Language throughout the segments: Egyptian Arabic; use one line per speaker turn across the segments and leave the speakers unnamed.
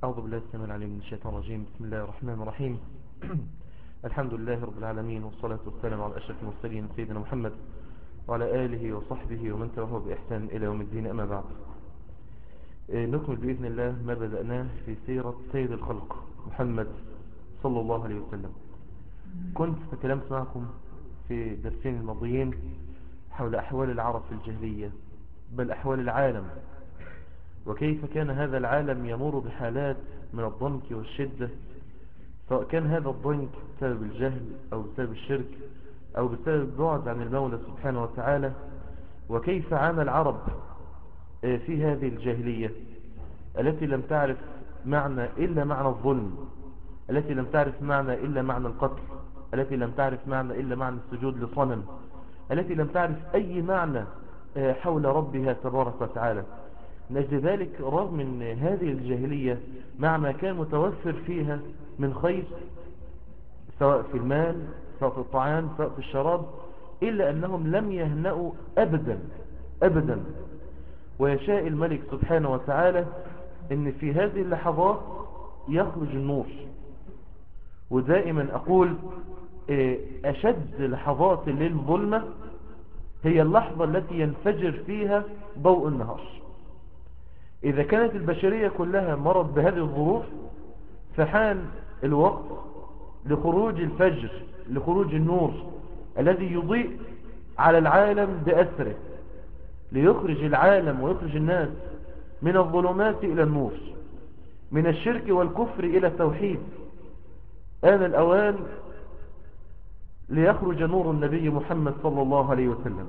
أعوذ بالله السميع العليم من الشيطان الرجيم بسم الله الرحمن الرحيم الحمد لله رب العالمين والصلاة والسلام على أشرف المرسلين سيدنا محمد وعلى آله وصحبه ومن تبعه بإحسان إلى يوم الدين أما بعد آه، نكمل بإذن الله ما بدأناه في سيرة سيد الخلق محمد صلى الله عليه وسلم كنت تكلمت معكم في درسين الماضيين حول أحوال العرب في الجاهلية بل أحوال العالم وكيف كان هذا العالم يمر بحالات من الضنك والشدة سواء كان هذا الضنك بسبب الجهل أو بسبب الشرك أو بسبب البعد عن المولى سبحانه وتعالى وكيف عانى العرب آه، في هذه الجاهلية التي لم تعرف معنى إلا معنى الظلم التي لم تعرف معنى إلا معنى القتل التي لم تعرف معنى إلا معنى السجود لصنم التي لم تعرف أي معنى آه، حول ربها تبارك وتعالى من أجل ذلك رغم أن هذه الجاهلية مع ما كان متوفر فيها من خير سواء في المال سواء في الطعام سواء في الشراب إلا أنهم لم يهنأوا أبدا أبدا ويشاء الملك سبحانه وتعالى أن في هذه اللحظات يخرج النور ودائما أقول إيه، أشد لحظات الليل ظلمة هي اللحظة التي ينفجر فيها ضوء النهار إذا كانت البشرية كلها مرت بهذه الظروف فحان الوقت لخروج الفجر لخروج النور الذي يضيء على العالم بأسره ليخرج العالم ويخرج الناس من الظلمات إلى النور من الشرك والكفر إلى التوحيد آن الأوان ليخرج نور النبي محمد صلى الله عليه وسلم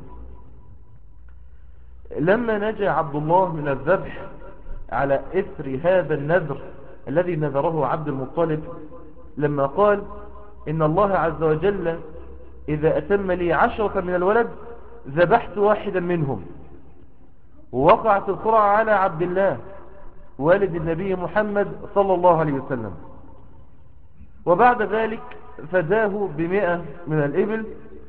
لما نجا عبد الله من الذبح على إثر هذا النذر الذي نذره عبد المطلب لما قال إن الله عز وجل إذا أتم لي عشرة من الولد ذبحت واحدا منهم ووقعت القرعة على عبد الله والد النبي محمد صلى الله عليه وسلم وبعد ذلك فداه بمئة من الإبل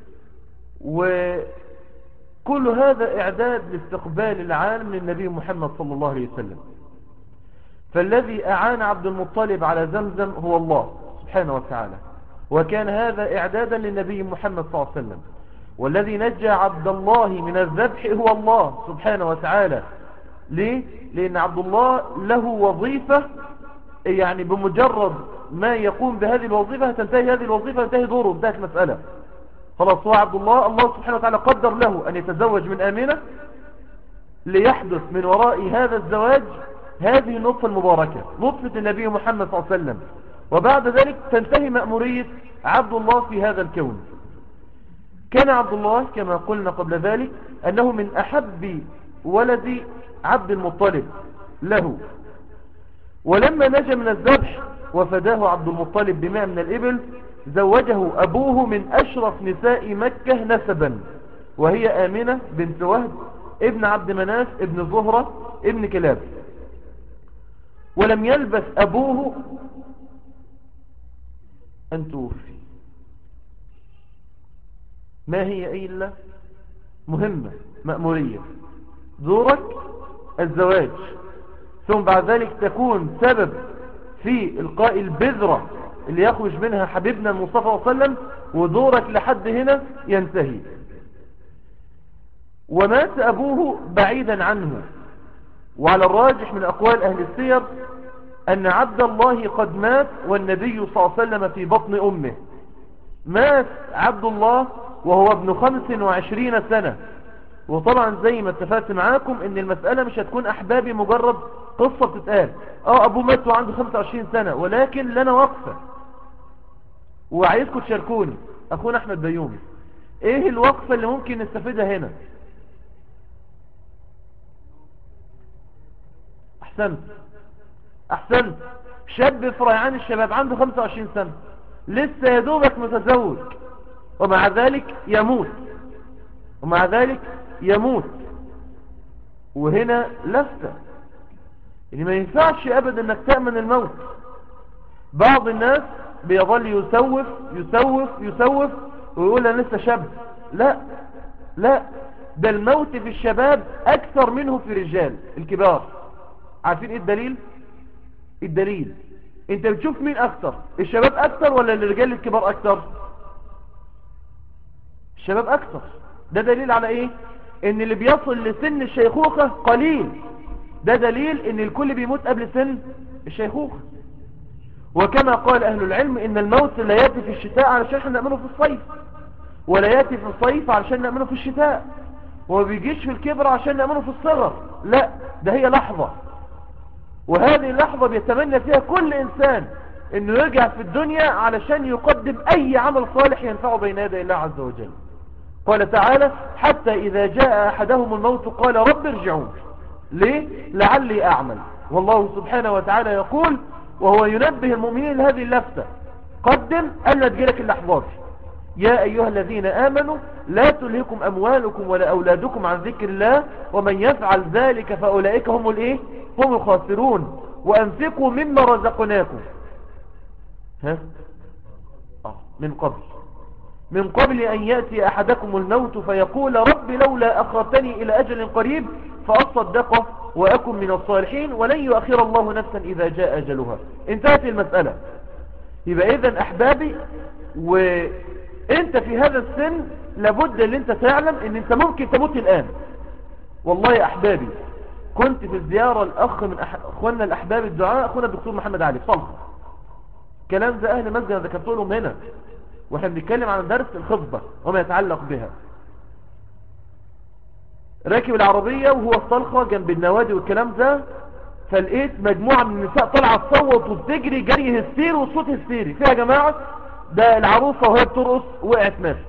وكل هذا إعداد لاستقبال العالم للنبي محمد صلى الله عليه وسلم فالذي أعان عبد المطلب على زمزم هو الله سبحانه وتعالى وكان هذا إعدادا للنبي محمد صلى الله عليه وسلم والذي نجى عبد الله من الذبح هو الله سبحانه وتعالى ليه؟ لأن عبد الله له وظيفة يعني بمجرد ما يقوم بهذه الوظيفة تنتهي هذه الوظيفة تنتهي دوره انتهت المسألة خلاص هو عبد الله الله سبحانه وتعالى قدر له أن يتزوج من آمنة ليحدث من وراء هذا الزواج هذه النطفة المباركة نطفة النبي محمد صلى الله عليه وسلم وبعد ذلك تنتهي مأمورية عبد الله في هذا الكون كان عبد الله كما قلنا قبل ذلك أنه من أحب ولد عبد المطلب له ولما نجا من الذبح وفداه عبد المطلب بماء من الإبل زوجه أبوه من أشرف نساء مكة نسبا وهي آمنة بنت وهب ابن عبد مناف ابن زهرة ابن كلاب ولم يلبث أبوه أن توفي ما هي إلا مهمة مأمورية دورك الزواج ثم بعد ذلك تكون سبب في إلقاء البذرة اللي يخرج منها حبيبنا المصطفى صلى الله عليه وسلم ودورك لحد هنا ينتهي ومات أبوه بعيدا عنه وعلى الراجح من أقوال أهل السير أن عبد الله قد مات والنبي صلى الله عليه وسلم في بطن أمه مات عبد الله وهو ابن خمس وعشرين سنة وطبعا زي ما اتفقت معاكم ان المسألة مش هتكون احبابي مجرد قصة بتتقال اه ابوه مات وعنده 25 سنة ولكن لنا وقفة وعايزكم تشاركوني اخونا احمد بيومي ايه الوقفة اللي ممكن نستفيدها هنا احسنت احسنت شاب في ريعان الشباب عنده 25 سنة لسه يدوبك متزوج ومع ذلك يموت ومع ذلك يموت وهنا لفتة يعني ما ينفعش ابدا انك تأمن الموت بعض الناس بيظل يسوف يسوف يسوف ويقول انا لسه شاب لا لا ده الموت في الشباب اكثر منه في الرجال الكبار عارفين ايه الدليل الدليل انت بتشوف مين اكتر الشباب اكتر ولا الرجال الكبار اكتر الشباب اكتر ده دليل على ايه ان اللي بيصل لسن الشيخوخة قليل ده دليل ان الكل بيموت قبل سن الشيخوخة وكما قال اهل العلم ان الموت لا ياتي في الشتاء علشان احنا نأمنه في الصيف ولا ياتي في الصيف علشان نأمنه في الشتاء وما بيجيش في الكبر عشان نأمنه في الصغر لا ده هي لحظة وهذه اللحظة بيتمنى فيها كل انسان انه يرجع في الدنيا علشان يقدم اي عمل صالح ينفعه بين يدي الله عز وجل قال تعالى حتى اذا جاء احدهم الموت قال رب ارجعون ليه لعلي اعمل والله سبحانه وتعالى يقول وهو ينبه المؤمنين لهذه اللفتة قدم ألا تجيلك اللحظات يا أيها الذين آمنوا لا تلهكم أموالكم ولا أولادكم عن ذكر الله ومن يفعل ذلك فأولئك هم الإيه هم الخاسرون وأنفقوا مما رزقناكم ها آه من قبل من قبل أن يأتي أحدكم الموت فيقول رب لولا أخرتني إلى أجل قريب فأصدق وأكن من الصالحين ولن يؤخر الله نفسا إذا جاء أجلها انتهت المسألة يبقى إذن أحبابي وإنت في هذا السن لابد أن أنت تعلم أن أنت ممكن تموت الآن والله يا أحبابي كنت في الزيارة الأخ من أح... أخواننا الأحباب الدعاء أخونا الدكتور محمد علي صلح كلام ده أهل مسجد أنا ذكرت لهم هنا واحنا بنتكلم عن درس الخطبة وما يتعلق بها راكب العربية وهو الصلخة جنب النوادي والكلام ده فلقيت مجموعة من النساء طلعت تصوت وبتجري جري هستيري وصوت هستيري فيها يا جماعة ده العروسة وهي بترقص وقعت مات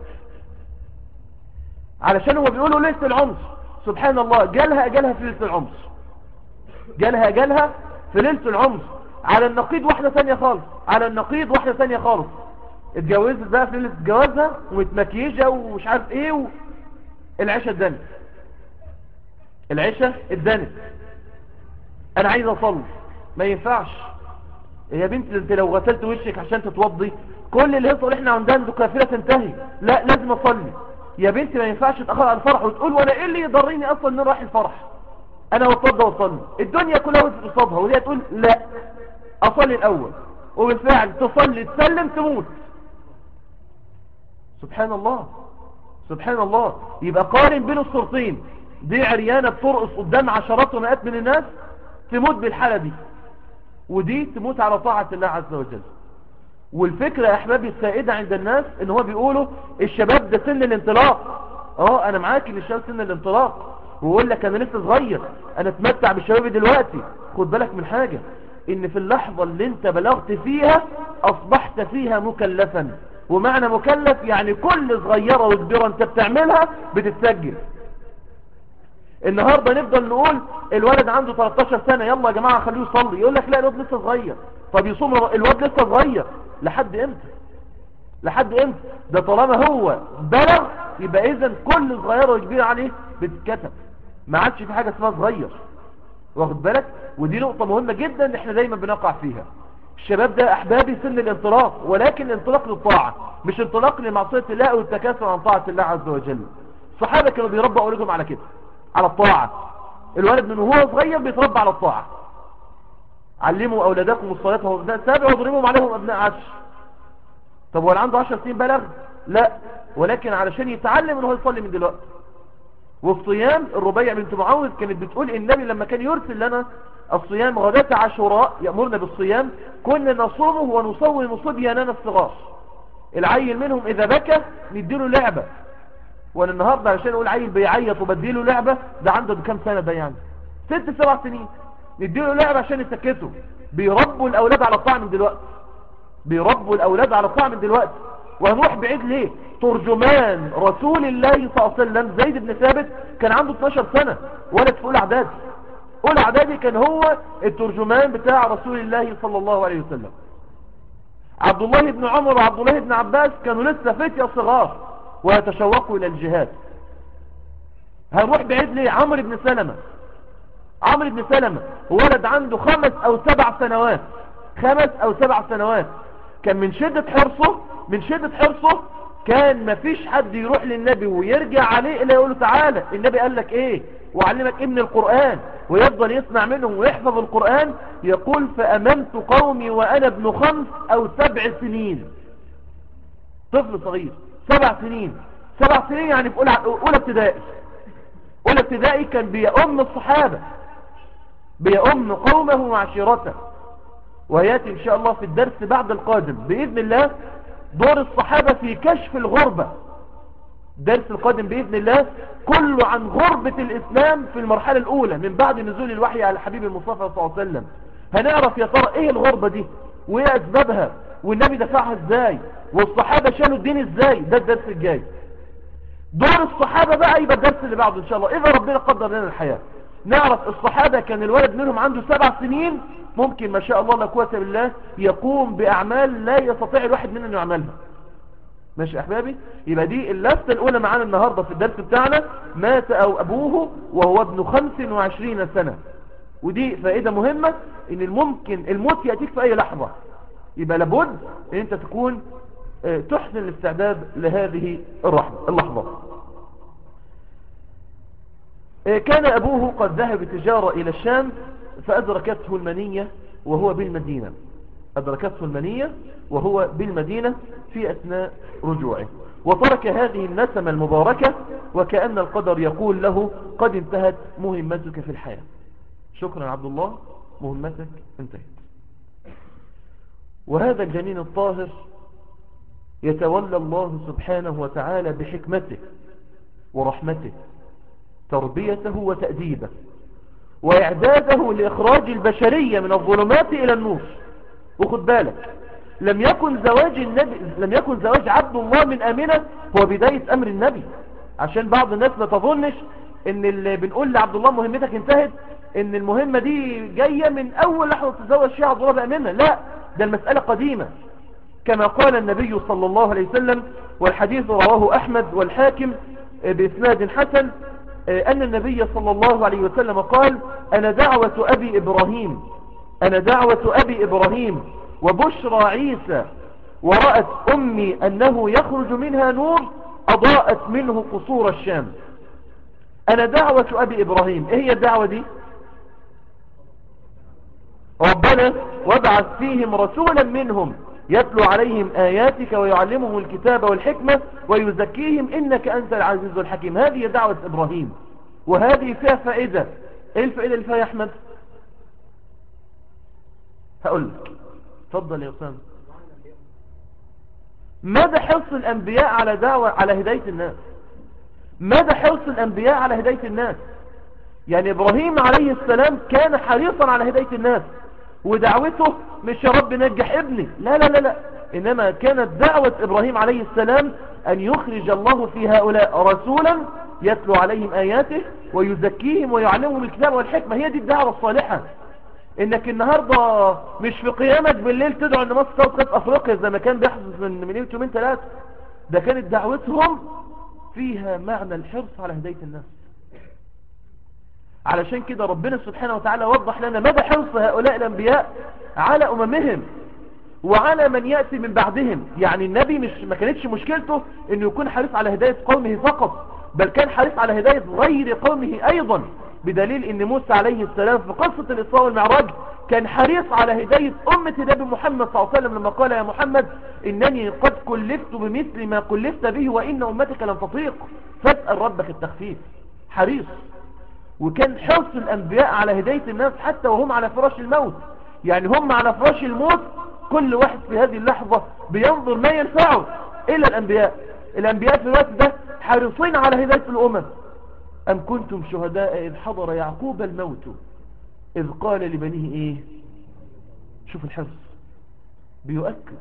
علشان هو بيقولوا ليلة العمس سبحان الله جالها اجالها في ليلة العمس جالها اجالها في ليلة العمس على النقيض واحدة ثانية خالص على النقيض واحدة ثانية خالص اتجوزت بقى في ليلة جوازها ومتمكيجة ومش عارف ايه و... العشاء اتدنت العشاء اتدنت انا عايز اصلي ما ينفعش يا بنتي انت لو غسلت وشك عشان تتوضي كل اللي يصل احنا عندنا كافرة تنتهي لا لازم اصلي يا بنتي ما ينفعش تأخر على الفرح وتقول وانا ايه اللي يضرني اصلا ان رايح الفرح انا واتوضى واصلي الدنيا كلها وقفت قصادها وهي تقول لا اصلي الاول وبالفعل تصلي تسلم تموت سبحان الله سبحان الله يبقى قارن بين الصورتين دي عريانة بترقص قدام عشرات ومئات من الناس تموت بالحالة دي ودي تموت على طاعة الله عز وجل والفكرة يا احبابي السائدة عند الناس ان هو بيقولوا الشباب ده سن الانطلاق اه انا معاك ان الشباب سن الانطلاق ويقول لك انا لسه صغير انا اتمتع بالشباب دلوقتي خد بالك من حاجة ان في اللحظة اللي انت بلغت فيها اصبحت فيها مكلفا ومعنى مكلف يعني كل صغيرة وكبيرة انت بتعملها بتتسجل النهاردة نفضل نقول الولد عنده 13 سنة يلا يا جماعة خليه يصلي يقول لك لا الواد لسه صغير طب يصوم الواد لسه صغير لحد امتى لحد امتى ده طالما هو بلغ يبقى اذا كل صغيرة وكبيرة عليه بتتكتب ما عادش في حاجة اسمها صغير واخد بالك ودي نقطة مهمة جدا احنا دايما بنقع فيها الشباب ده احبابي سن الانطلاق ولكن الانطلاق للطاعة مش انطلاق لمعصية الله او التكاسل عن طاعة الله عز وجل الصحابة كانوا بيربوا اولادهم على كده على الطاعة الولد من وهو صغير بيتربى على الطاعة علموا اولادكم الصلاة وهو ابناء سابع واضربهم عليهم ابناء عشر طب هو عنده عشر سنين بلغ لا ولكن علشان يتعلم ان هو يصلي من دلوقتي وفي صيام الربيع بنت معوذ كانت بتقول النبي لما كان يرسل لنا الصيام غداة عاشوراء يأمرنا بالصيام كنا نصومه ونصوم صبياننا الصغار العيل منهم إذا بكى نديله لعبة وانا النهاردة علشان اقول عيل بيعيط وبديله لعبة ده عنده بكام سنة ده يعني ست سبع سنين نديله لعبة عشان يسكته بيربوا الاولاد على الطاعة من دلوقتي بيربوا الاولاد على الطاعة من دلوقتي وهنروح بعيد ليه ترجمان رسول الله صلى الله عليه وسلم زيد بن ثابت كان عنده 12 سنة ولد في اولى اعدادي اولى اعدادي كان هو الترجمان بتاع رسول الله صلى الله عليه وسلم عبد الله بن عمر وعبد الله بن عباس كانوا لسه فتية صغار ويتشوقوا الى الجهاد هنروح بعيد ليه عمرو بن سلمة عمرو بن سلمة ولد عنده خمس او سبع سنوات خمس او سبع سنوات كان من شدة حرصه من شدة حرصه كان مفيش حد يروح للنبي ويرجع عليه الا يقول له تعالى النبي قال لك ايه وعلمك ايه من القرآن ويفضل يسمع منهم ويحفظ القرآن يقول فأمنت قومي وأنا ابن خمس أو سبع سنين طفل صغير سبع سنين سبع سنين يعني في أولى أولى ابتدائي أولى ابتدائي كان بيأم الصحابة بيأم قومه وعشيرته ويأتي إن شاء الله في الدرس بعد القادم بإذن الله دور الصحابة في كشف الغربة درس القادم بإذن الله كله عن غربة الإسلام في المرحلة الأولى من بعد نزول الوحي على حبيب المصطفى صلى الله عليه وسلم هنعرف يا ترى إيه الغربة دي وإيه أسبابها والنبي دفعها إزاي والصحابة شالوا الدين إزاي ده الدرس الجاي دور الصحابة بقى يبقى الدرس اللي بعده إن شاء الله إذا ربنا قدر لنا الحياة نعرف الصحابة كان الولد منهم عنده سبع سنين ممكن ما شاء الله لا قوه بالله يقوم بأعمال لا يستطيع الواحد منهم يعملها ماشي يا احبابي يبقى دي اللفتة الاولى معانا النهاردة في الدرس بتاعنا مات او ابوه وهو ابن خمس وعشرين سنة ودي فائدة مهمة ان الممكن الموت يأتيك في اي لحظة يبقى لابد ان انت تكون تحسن الاستعداد لهذه اللحظة كان ابوه قد ذهب تجارة الى الشام فادركته المنية وهو بالمدينة أدركته المنية وهو بالمدينة في أثناء رجوعه وترك هذه النسمة المباركة وكأن القدر يقول له قد انتهت مهمتك في الحياة شكرا عبد الله مهمتك انتهت وهذا الجنين الطاهر يتولى الله سبحانه وتعالى بحكمته ورحمته تربيته وتأديبه وإعداده لإخراج البشرية من الظلمات إلى النور وخد بالك لم يكن زواج النبي لم يكن زواج عبد الله من أمنة هو بداية أمر النبي عشان بعض الناس ما تظنش ان اللي بنقول لعبد الله مهمتك انتهت ان المهمة دي جاية من اول لحظة تزوج فيها عبد الله بأمنة لا ده المسألة قديمة كما قال النبي صلى الله عليه وسلم والحديث رواه أحمد والحاكم بإسناد حسن أن النبي صلى الله عليه وسلم قال أنا دعوة أبي إبراهيم أنا دعوة أبي إبراهيم وبشرى عيسى ورأت أمي أنه يخرج منها نور أضاءت منه قصور الشام أنا دعوة أبي إبراهيم إيه هي الدعوة دي ربنا وابعث فيهم رسولا منهم يتلو عليهم آياتك ويعلمهم الكتاب والحكمة ويزكيهم إنك أنت العزيز الحكيم هذه دعوة إبراهيم وهذه فيها فائدة إيه الفائدة اللي فيها يا أحمد هقول لك تفضل يا أسامة ماذا حرص الأنبياء على دعوة على هداية الناس ماذا حرص الأنبياء على هداية الناس يعني إبراهيم عليه السلام كان حريصا على هداية الناس ودعوته مش يا رب نجح ابني لا لا لا لا إنما كانت دعوة إبراهيم عليه السلام أن يخرج الله في هؤلاء رسولا يتلو عليهم آياته ويزكيهم ويعلمهم الكتاب والحكمة هي دي الدعوة الصالحة انك النهاردة مش في قيامك بالليل تدعو ان مصر توقف افريقيا زي ما كان بيحدث من من يومين ثلاثة ده كانت دعوتهم فيها معنى الحرص على هداية الناس علشان كده ربنا سبحانه وتعالى وضح لنا مدى حرص هؤلاء الانبياء على اممهم وعلى من يأتي من بعدهم يعني النبي مش ما كانتش مشكلته انه يكون حريص على هداية قومه فقط بل كان حريص على هداية غير قومه ايضا بدليل ان موسى عليه السلام في قصة الاسراء والمعراج كان حريص على هداية امة نبي محمد صلى الله عليه وسلم لما قال يا محمد انني قد كلفت بمثل ما كلفت به وان امتك لن تطيق فاسأل ربك التخفيف حريص وكان حرص الانبياء على هداية الناس حتى وهم على فراش الموت يعني هم على فراش الموت كل واحد في هذه اللحظة بينظر ما ينفعه إلا الأنبياء الأنبياء في الوقت ده حريصين على هداية الأمم أم كنتم شهداء إذ حضر يعقوب الموت إذ قال لبنيه إيه شوف الحرص بيؤكد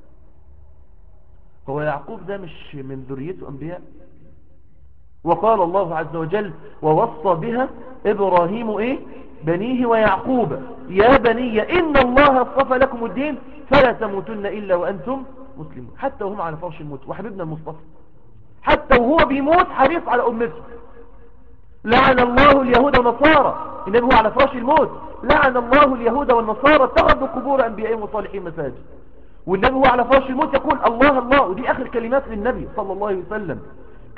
هو يعقوب ده مش من ذريته أنبياء وقال الله عز وجل ووصى بها إبراهيم إيه بنيه ويعقوب يا بني إن الله اصطفى لكم الدين فلا تموتن إلا وأنتم مسلمون حتى وهم على فرش الموت وحبيبنا المصطفى حتى وهو بيموت حريص على أمته لعن الله اليهود والنصارى النبي هو على فراش الموت لعن الله اليهود والنصارى اتخذوا قبور أنبيائهم وصالحين مساجد والنبي هو على فراش الموت يقول الله الله ودي آخر كلمات للنبي صلى الله عليه وسلم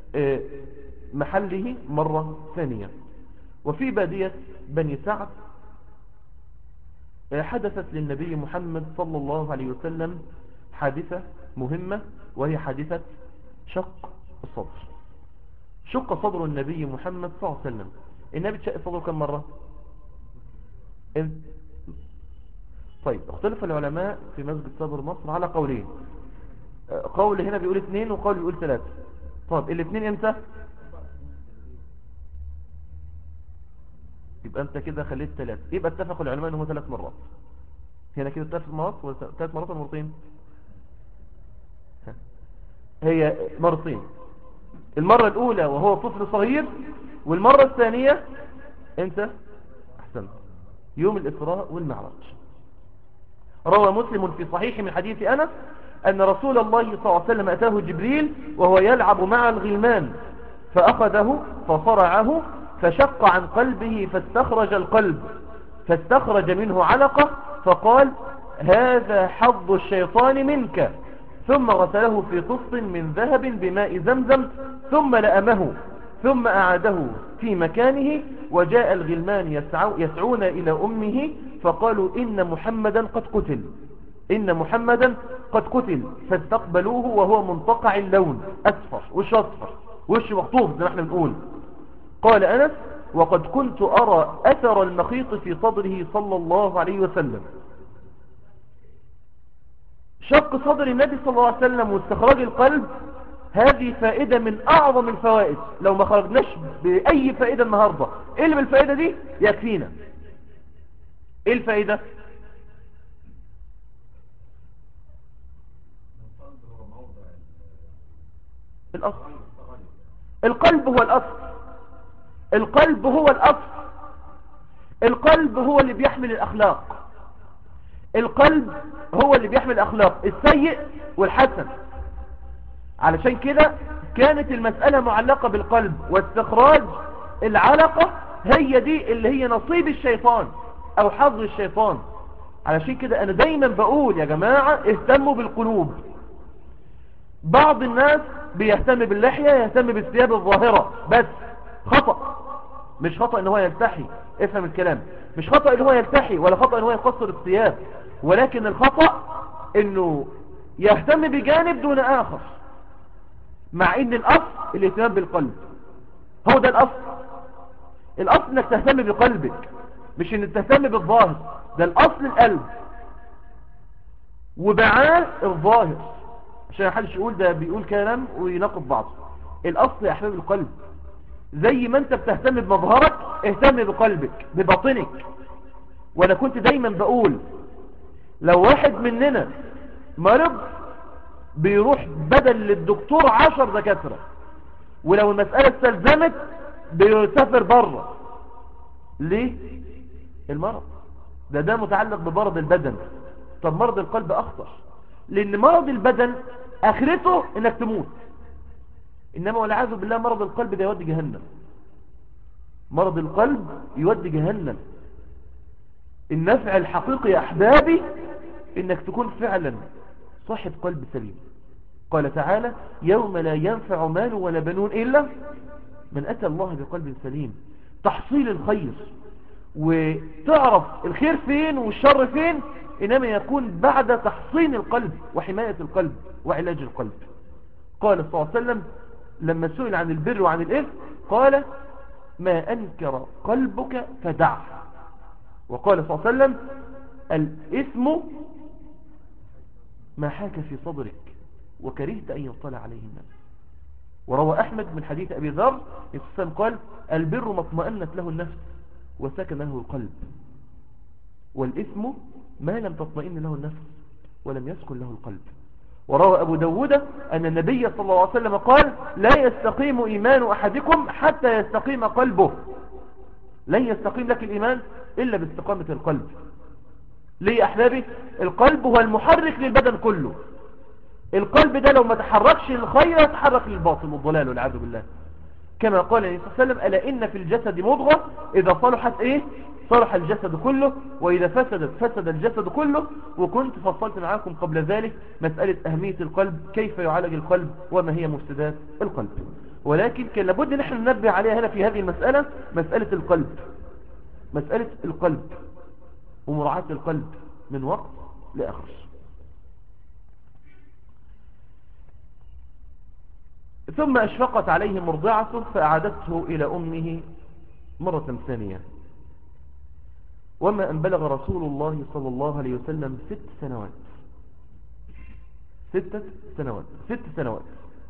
آه، محله مرة ثانية وفي بادية بني سعد حدثت للنبي محمد صلى الله عليه وسلم حادثة مهمة وهي حادثة شق الصدر شق صدر النبي محمد صلى الله عليه وسلم النبي تشق صدره كم مرة طيب اختلف العلماء في مسجد صدر مصر على قولين قول هنا بيقول اثنين وقول بيقول ثلاثة طيب الاثنين امتى يبقى انت كده خليت ثلاثة يبقى اتفق العلماء ان هو ثلاث مرات هنا كده ثلاث مرات ولا ثلاث مرات ولا مرتين هي مرتين المرة الاولى وهو طفل صغير والمرة الثانية انت احسنت يوم الاسراء والمعراج روى مسلم في صحيح من حديث انس أن رسول الله صلى الله عليه وسلم أتاه جبريل وهو يلعب مع الغلمان فأخذه فصرعه فشق عن قلبه فاستخرج القلب فاستخرج منه علقة فقال هذا حظ الشيطان منك ثم غسله في طص من ذهب بماء زمزم ثم لأمه ثم أعاده في مكانه وجاء الغلمان يسعو يسعون إلى أمه فقالوا إن محمدا قد قتل إن محمدا قد قتل فاستقبلوه وهو منطقع اللون أسفر وش أسفر وش مخطوب زي ما احنا بنقول قال أنس وقد كنت أرى أثر المخيط في صدره صلى الله عليه وسلم شق صدر النبي صلى الله عليه وسلم واستخراج القلب هذه فائدة من أعظم الفوائد لو ما خرجناش بأي فائدة النهاردة إيه اللي بالفائدة دي يكفينا إيه الفائدة الأصل القلب هو الأصل القلب هو الأصل القلب هو اللي بيحمل الأخلاق القلب هو اللي بيحمل الأخلاق السيء والحسن علشان كده كانت المسألة معلقة بالقلب واستخراج العلقة هي دي اللي هي نصيب الشيطان او حظ الشيطان علشان كده انا دايما بقول يا جماعة اهتموا بالقلوب بعض الناس بيهتم باللحية يهتم بالثياب الظاهرة بس خطأ مش خطأ ان هو يلتحي افهم الكلام مش خطأ ان هو يلتحي ولا خطأ ان هو يقصر الثياب ولكن الخطأ انه يهتم بجانب دون اخر مع ان الاصل الاهتمام بالقلب هو ده الاصل الاصل انك تهتم بقلبك مش انك تهتم بالظاهر ده الاصل القلب وبعاه الظاهر عشان محدش يقول ده بيقول كلام ويناقض بعضه الاصل يا احباب القلب زي ما انت بتهتم بمظهرك اهتم بقلبك بباطنك وانا كنت دايما بقول لو واحد مننا مرض بيروح بدل للدكتور عشر دكاترة ولو المسألة استلزمت بيسافر بره ليه المرض ده ده متعلق بمرض البدن طب مرض القلب اخطر لان مرض البدن اخرته انك تموت انما والعياذ بالله مرض القلب ده يودي جهنم مرض القلب يودي جهنم النفع الحقيقي يا احبابي انك تكون فعلا صاحب قلب سليم قال تعالى يوم لا ينفع مال ولا بنون إلا من أتى الله بقلب سليم تحصيل الخير وتعرف الخير فين والشر فين إنما يكون بعد تحصين القلب وحماية القلب وعلاج القلب قال صلى الله عليه وسلم لما سئل عن البر وعن الإثم قال ما أنكر قلبك فدعه وقال صلى الله عليه وسلم الإثم ما حاك في صدرك وكرهت أن يطلع عليه الناس وروى أحمد من حديث أبي ذر يقسم قال البر ما اطمأنت له النفس وسكن له القلب والإثم ما لم تطمئن له النفس ولم يسكن له القلب وروى أبو داود أن النبي صلى الله عليه وسلم قال لا يستقيم إيمان أحدكم حتى يستقيم قلبه لن يستقيم لك الإيمان إلا باستقامة القلب ليه يا أحبابي القلب هو المحرك للبدن كله القلب ده لو ما تحركش للخير يتحرك للباطل والضلال والعياذ بالله كما قال النبي صلى الله عليه وسلم ألا إن في الجسد مضغة إذا صلحت إيه صلح الجسد كله وإذا فسدت فسد الجسد كله وكنت فصلت معاكم قبل ذلك مسألة أهمية القلب كيف يعالج القلب وما هي مفسدات القلب ولكن كان لابد ان احنا ننبه عليها هنا في هذه المسألة مسألة القلب مسألة القلب ومراعاة القلب من وقت لآخر ثم أشفقت عليه مرضعته فأعادته إلى أمه مرة ثانية وما أن بلغ رسول الله صلى الله عليه وسلم ست سنوات ستة سنوات ست سنوات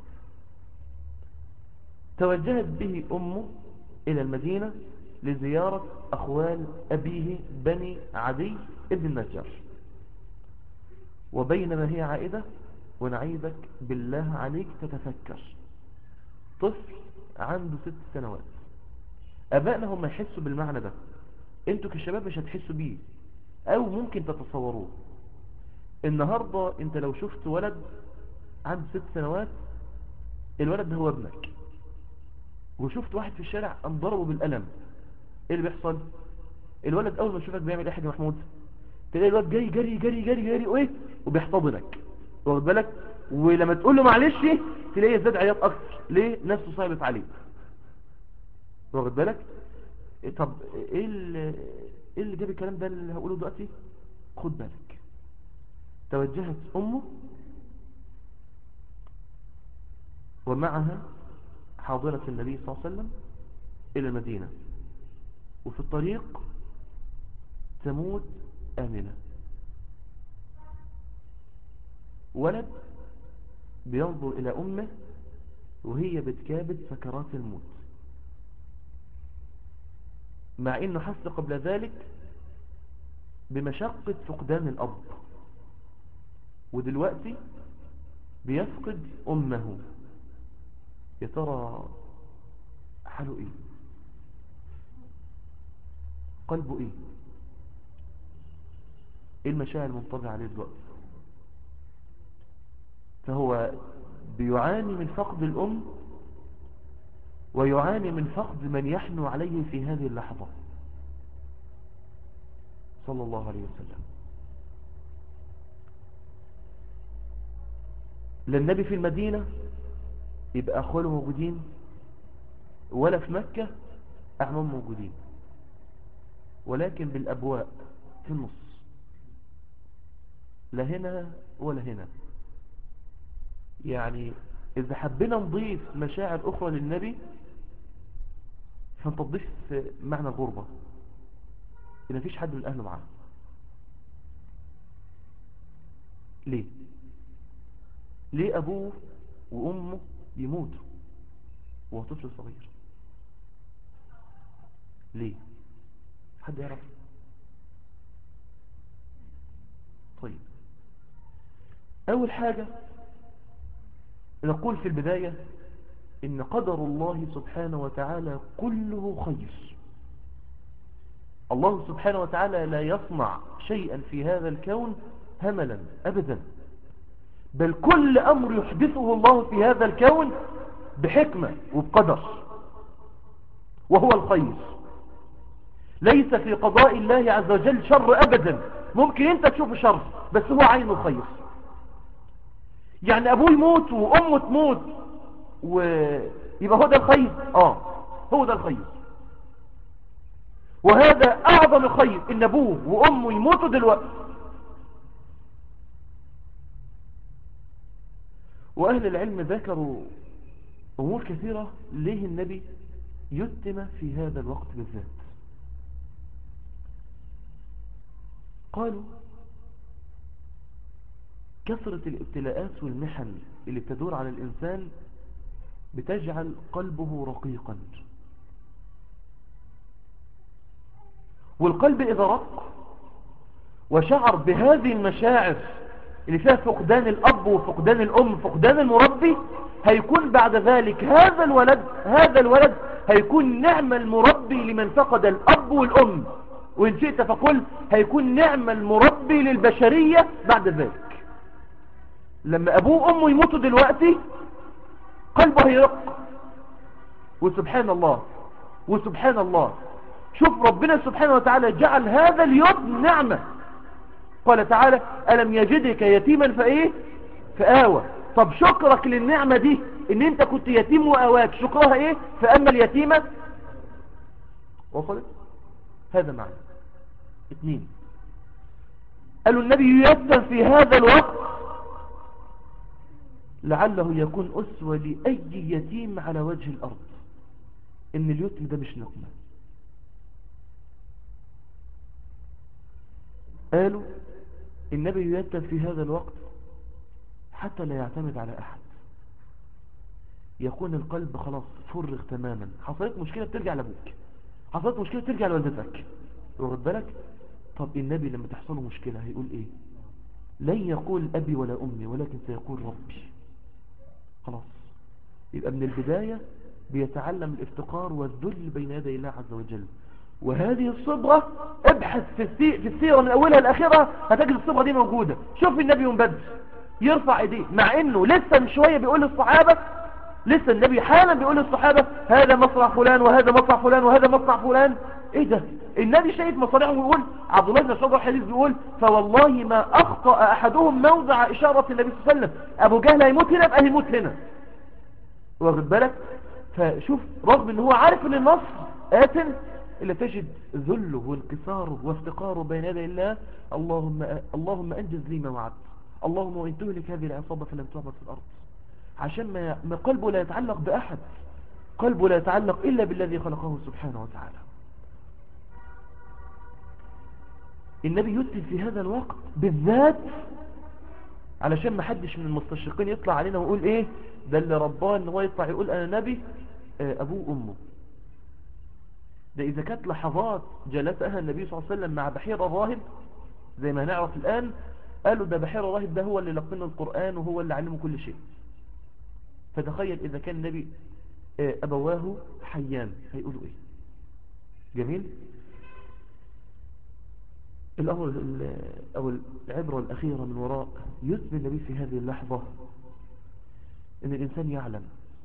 توجهت به أمه إلى المدينة لزيارة أخوال أبيه بني عدي ابن النجار وبينما هي عائدة ونعيذك بالله عليك تتفكر طفل عنده ست سنوات أبائنا هم يحسوا بالمعنى ده انتوا كشباب مش هتحسوا بيه أو ممكن تتصوروه النهاردة انت لو شفت ولد عنده ست سنوات الولد ده هو ابنك وشفت واحد في الشارع قام ضربه بالقلم ايه اللي بيحصل الولد اول ما يشوفك بيعمل ايه يا حاج محمود تلاقي الولد جاي جري جري جري جري وايه وبيحتضنك واخد بالك ولما تقول له معلش تلاقيه زاد عياط اكتر ليه نفسه صعبت عليه واخد بالك طب ايه اللي ايه اللي جاب الكلام ده اللي هقوله دلوقتي خد بالك توجهت امه ومعها حاضرة النبي صلى الله عليه وسلم إلى المدينة وفي الطريق تموت آمنة ولد بينظر إلى أمه وهي بتكابد سكرات الموت مع إنه حس قبل ذلك بمشقة فقدان الأب ودلوقتي بيفقد أمه يا ترى حاله ايه قلبه ايه ايه المشاعر المنطبعة عليه دلوقتي فهو بيعاني من فقد الام ويعاني من فقد من يحنو عليه في هذه اللحظة صلى الله عليه وسلم للنبي في المدينة يبقى أخواله موجودين ولا في مكة أعمام موجودين ولكن بالأبواء في النص لا هنا ولا هنا يعني إذا حبينا نضيف مشاعر أخرى للنبي فنتضيف معنى الغربة إن مفيش حد من أهله معاه ليه ليه أبوه وأمه يموتوا وهو طفل صغير ليه حد يعرف طيب أول حاجة نقول في البداية إن قدر الله سبحانه وتعالى كله خير الله سبحانه وتعالى لا يصنع شيئا في هذا الكون هملا أبدا بل كل أمر يحدثه الله في هذا الكون بحكمة وبقدر وهو الخير ليس في قضاء الله عز وجل شر أبدا ممكن انت تشوف شر بس هو عين الخير يعني أبوه يموت وأمه تموت ويبقى هو ده الخير آه هو ده الخير وهذا أعظم خير إن أبوه وأمه يموتوا دلوقتي وأهل العلم ذكروا أمور كثيرة ليه النبي يتم في هذا الوقت بالذات قالوا كثرة الابتلاءات والمحن اللي بتدور على الإنسان بتجعل قلبه رقيقا والقلب إذا رق وشعر بهذه المشاعر اللي فيها فقدان الأب وفقدان الأم فقدان المربي هيكون بعد ذلك هذا الولد هذا الولد هيكون نعم المربي لمن فقد الأب والأم وإن شئت فقل هيكون نعم المربي للبشرية بعد ذلك لما أبوه وأمه يموتوا دلوقتي قلبه هيرق وسبحان الله وسبحان الله شوف ربنا سبحانه وتعالى جعل هذا اليوم نعمة قال تعالى ألم يجدك يتيما فإيه فآوى طب شكرك للنعمة دي ان انت كنت يتيم وأواك شكرها ايه فأما اليتيمة وصلت هذا معنى اثنين قالوا النبي ييسر في هذا الوقت لعله يكون أسوة لأي يتيم على وجه الأرض إن اليتم ده مش نقمة قالوا النبي ييسر في هذا الوقت حتى لا يعتمد على أحد يكون القلب خلاص فرغ تماما حصلت مشكلة ترجع لأبوك حصلت مشكلة ترجع لوالدتك واخد بالك طب النبي لما تحصله مشكلة هيقول ايه لن يقول أبي ولا أمي ولكن سيقول ربي خلاص يبقى من البداية بيتعلم الافتقار والذل بين يدي الله عز وجل وهذه الصبغة ابحث في, السي... في السيرة من أولها لآخرها هتجد الصبغة دي موجودة شوف النبي يوم بدر يرفع ايديه مع انه لسه من شوية بيقول للصحابة لسه النبي حالا بيقول للصحابة هذا مصرع فلان وهذا مصرع فلان وهذا مصرع فلان ايه ده النبي شايف مصارعهم ويقول عبد الله بن مسعود الحديث بيقول فوالله ما اخطا احدهم موضع اشاره النبي صلى الله عليه وسلم ابو جهل هيموت هنا يبقى هيموت هنا واخد بالك فشوف رغم ان هو عارف ان النصر آت إلا تجد ذله وانكساره وافتقاره بين يدي الله اللهم اللهم انجز لي ما وعدت اللهم وان تهلك هذه العصابه فلم تعبد في الارض عشان ما ما قلبه لا يتعلق باحد قلبه لا يتعلق الا بالذي خلقه سبحانه وتعالى النبي يسلم في هذا الوقت بالذات علشان ما حدش من المستشرقين يطلع علينا ويقول ايه ده اللي رباه ان هو يطلع يقول انا نبي ابوه وامه ده اذا كانت لحظات جلسها النبي صلى الله عليه وسلم مع بحير الراهب زي ما هنعرف الان قالوا ده بحير الراهب ده هو اللي لقنه القرآن وهو اللي علمه كل شيء فتخيل اذا كان النبي ابواه حيان هيقولوا ايه جميل الأمر أو العبرة الأخيرة من وراء يثبت النبي في هذه اللحظة أن الإنسان يعلم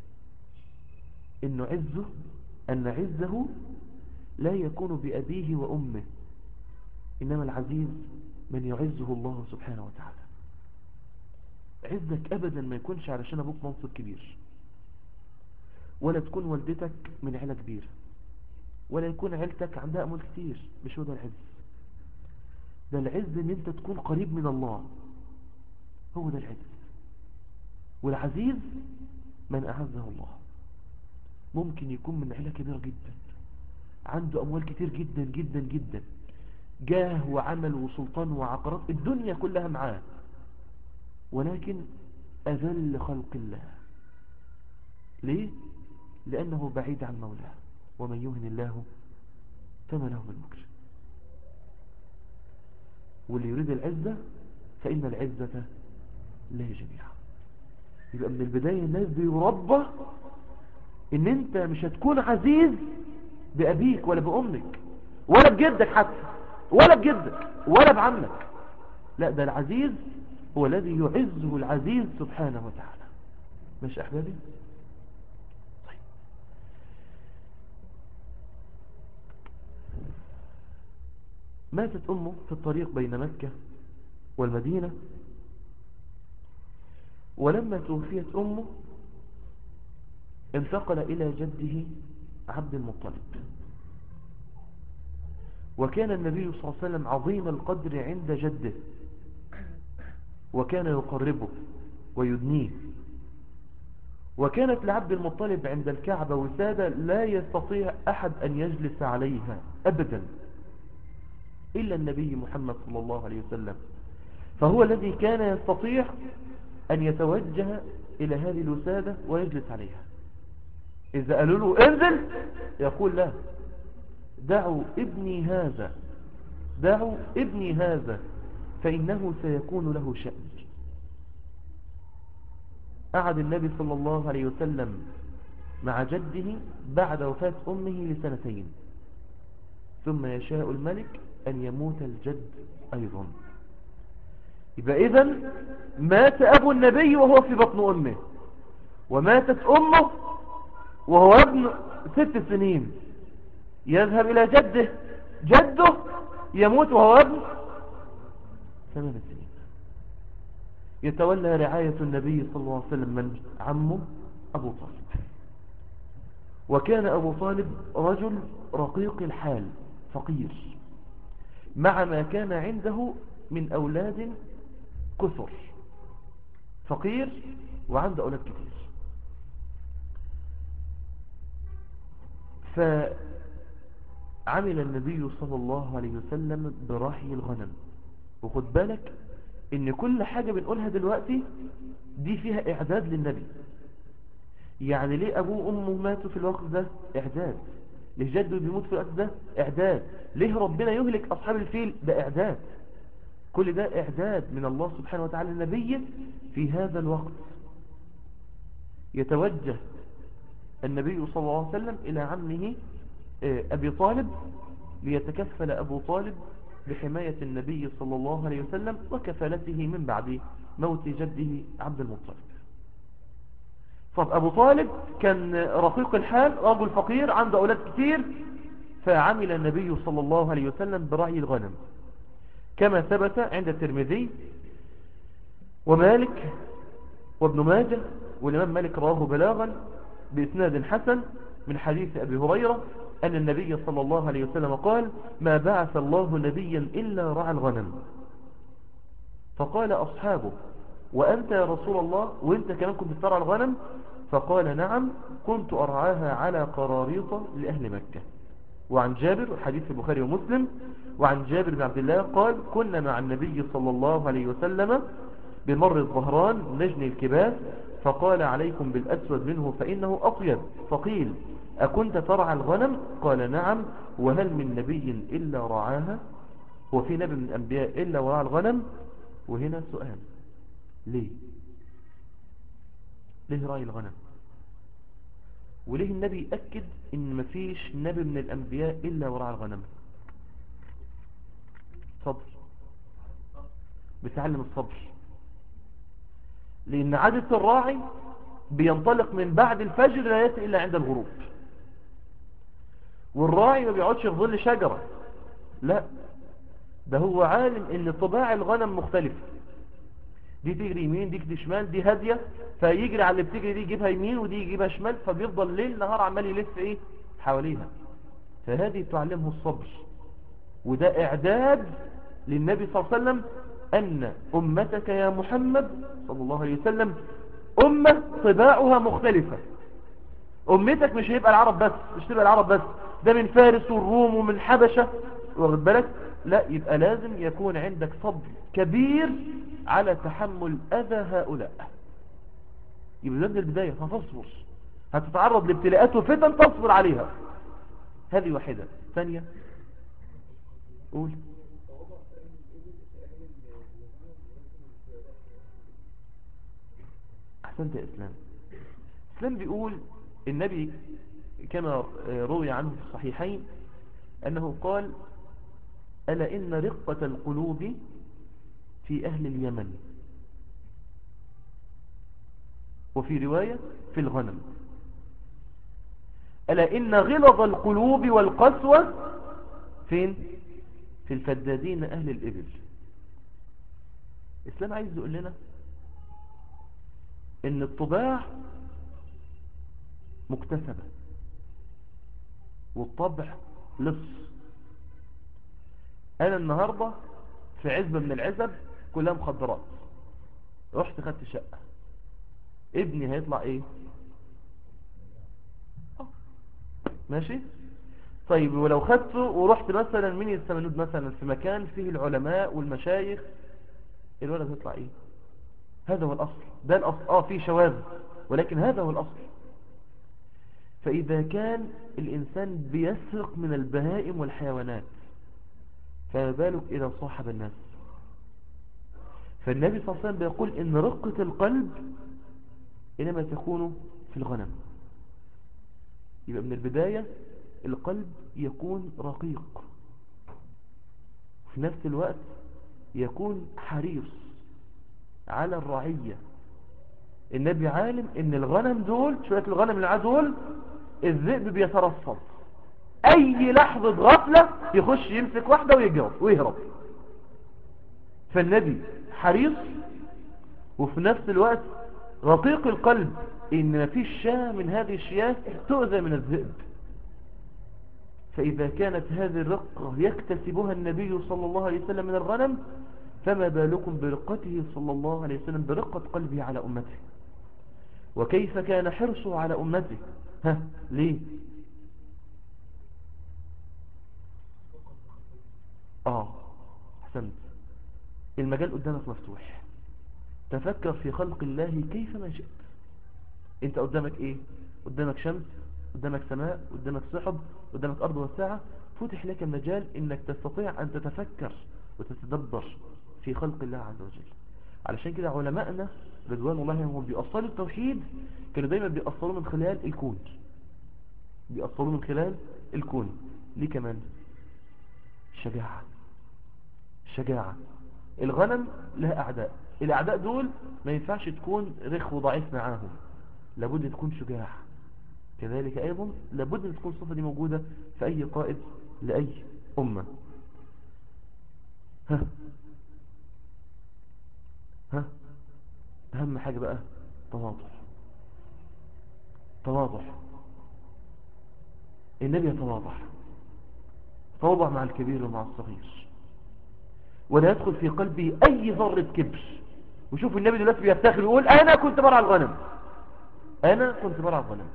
أن عزه أن عزه لا يكون بأبيه وأمه إنما العزيز من يعزه الله سبحانه وتعالى عزك أبدا ما يكونش علشان أبوك منصب كبير ولا تكون والدتك من عيلة كبيرة ولا يكون عيلتك عندها أمول كتير مش هو ده العز ده العز ان انت تكون قريب من الله هو ده العز والعزيز من اعزه الله ممكن يكون من عيلة كبيرة جدا عنده اموال كتير جدا جدا جدا جاه وعمل وسلطان وعقارات الدنيا كلها معاه ولكن اذل خلق الله ليه لانه بعيد عن مولاه ومن يهن الله فما له من مكرم واللي يريد العزة فإن العزة لا جميعا يبقى من البداية الناس بيربى ان انت مش هتكون عزيز بأبيك ولا بأمك ولا بجدك حتى ولا بجدك ولا بعمك لا ده العزيز هو الذي يعزه العزيز سبحانه وتعالى مش أحبابي طيب ماتت أمه في الطريق بين مكة والمدينة ولما توفيت أمه انتقل إلى جده عبد المطلب وكان النبي صلى الله عليه وسلم عظيم القدر عند جده وكان يقربه ويدنيه وكانت لعبد المطلب عند الكعبة وسادة لا يستطيع أحد أن يجلس عليها أبدا إلا النبي محمد صلى الله عليه وسلم فهو الذي كان يستطيع أن يتوجه إلى هذه الوسادة ويجلس عليها إذا قالوا له انزل يقول لا دعوا ابني هذا دعوا ابني هذا فإنه سيكون له شأن قعد النبي صلى الله عليه وسلم مع جده بعد وفاة أمه لسنتين ثم يشاء الملك أن يموت الجد أيضا يبقى إذن مات أبو النبي وهو في بطن أمه وماتت أمه وهو ابن ست سنين يذهب إلى جده جده يموت وهو ابن ثمان سنين يتولى رعاية النبي صلى الله عليه وسلم من عمه أبو طالب وكان أبو طالب رجل رقيق الحال فقير مع ما كان عنده من أولاد كثر فقير وعنده أولاد كثير فعمل النبي صلى الله عليه وسلم برحي الغنم وخد بالك ان كل حاجة بنقولها دلوقتي دي فيها اعداد للنبي يعني ليه ابوه وامه ماتوا في الوقت ده اعداد ليه جده بيموت في الوقت ده اعداد ليه ربنا يهلك اصحاب الفيل ده اعداد كل ده اعداد من الله سبحانه وتعالى النبي في هذا الوقت يتوجه النبي صلى الله عليه وسلم الى عمه ابي طالب ليتكفل ابو طالب بحماية النبي صلى الله عليه وسلم وكفالته من بعد موت جده عبد المطلب طب أبو طالب كان رقيق الحال رجل فقير عنده أولاد كتير فعمل النبي صلى الله عليه وسلم برعي الغنم كما ثبت عند الترمذي ومالك وابن ماجه والإمام مالك رواه بلاغا بإسناد حسن من حديث أبي هريرة أن النبي صلى الله عليه وسلم قال ما بعث الله نبيا إلا رعى الغنم فقال أصحابه وأنت يا رسول الله وأنت كمان كنت ترعى الغنم فقال نعم كنت أرعاها على قراريط لأهل مكة وعن جابر حديث البخاري ومسلم وعن جابر بن عبد الله قال كنا مع النبي صلى الله عليه وسلم بمر الظهران نجني الكباس فقال عليكم بالأسود منه فإنه أطيب فقيل أكنت ترعى الغنم قال نعم وهل من نبي إلا رعاها وفي نبي من الأنبياء إلا ورعى الغنم وهنا سؤال ليه ليه رعي الغنم وليه النبي يأكد ان مفيش نبي من الأنبياء إلا ورعى الغنم صبر بتعلم الصبر لأن عادة الراعي بينطلق من بعد الفجر لا يأتي إلا عند الغروب والراعي ما بيقعدش في ظل شجرة لا ده هو عالم ان طباع الغنم مختلفة دي تجري يمين دي تجري شمال دي هادية فيجري على اللي بتجري دي يجيبها يمين ودي يجيبها شمال فبيفضل ليل نهار عمال يلف ايه حواليها فهذه تعلمه الصبر وده اعداد للنبي صلى الله عليه وسلم ان امتك يا محمد صلى الله عليه وسلم امة طباعها مختلفة امتك مش هيبقى العرب بس مش تبقى العرب بس ده من فارس والروم ومن حبشة واخد بالك لا يبقى لازم يكون عندك صبر كبير على تحمل أذى هؤلاء يبقى ده من البداية هتصبر هتتعرض لابتلاءات وفتن تصبر عليها هذه واحدة ثانية قول أحسنت يا إسلام إسلام بيقول النبي كما روي عنه في الصحيحين أنه قال ألا إن رقة القلوب في أهل اليمن وفي رواية في الغنم ألا إن غلظ القلوب والقسوة فين في الفدادين أهل الإبل إسلام عايز يقول لنا إن الطباع مكتسبة والطبع لص أنا النهاردة في عزبة من العزب كلها مخدرات رحت خدت شقة ابني هيطلع ايه ماشي طيب ولو خدته ورحت مثلا من السمنود مثلا في مكان فيه العلماء والمشايخ الولد هيطلع ايه هذا هو الاصل ده الاصل اه في شواذ ولكن هذا هو الاصل فاذا كان الانسان بيسرق من البهائم والحيوانات فما بالك اذا صاحب الناس فالنبي صلى الله عليه وسلم بيقول ان رقة القلب انما تكون في الغنم يبقى من البداية القلب يكون رقيق في نفس الوقت يكون حريص على الرعية النبي عالم ان الغنم دول شوية الغنم اللي دول الذئب بيترصد اي لحظة غفلة يخش يمسك واحدة ويجرب ويهرب فالنبي حريص وفي نفس الوقت رقيق القلب ان مفيش شاة من هذه الشياه تؤذى من الذئب فإذا كانت هذه الرقة يكتسبها النبي صلى الله عليه وسلم من الغنم فما بالكم برقته صلى الله عليه وسلم برقة قلبه على أمته وكيف كان حرصه على أمته ها ليه آه حسنت المجال قدامك مفتوح تفكر في خلق الله كيف ما شئت انت قدامك ايه قدامك شمس قدامك سماء قدامك سحب قدامك أرض وساعة فتح لك المجال انك تستطيع ان تتفكر وتتدبر في خلق الله عز وجل علشان كده علماءنا رضوان الله هم بيأصلوا التوحيد كانوا دايما بيأصلوا من خلال الكون بيأصلوا من خلال الكون ليه كمان شجاعة شجاعة الغنم لها أعداء الأعداء دول ما ينفعش تكون رخ وضعيف معاهم لابد تكون شجاع كذلك أيضا لابد أن تكون الصفة دي موجودة في أي قائد لأي أمة ها ها أهم حاجة بقى تواضع تواضع النبي يتواضع تواضع مع الكبير ومع الصغير ولا يدخل في قلبي أي ذرة كبر وشوف النبي دلوقتي بيفتخر ويقول أنا كنت برع الغنم أنا كنت برع الغنم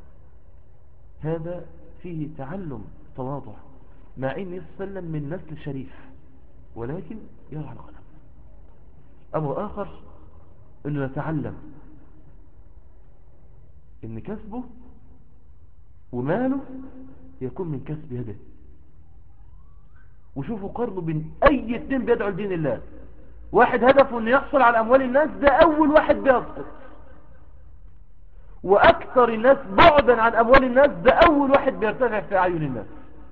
هذا فيه تعلم تواضع مع أن يسلم من نسل شريف ولكن يرعى الغنم أمر آخر أنه نتعلم أن كسبه وماله يكون من كسب يده وشوفوا قرنوا بين أي اتنين بيدعوا لدين الله واحد هدفه أنه يحصل على أموال الناس ده أول واحد بيسقط وأكثر الناس بعدا عن أموال الناس ده أول واحد بيرتفع في أعين الناس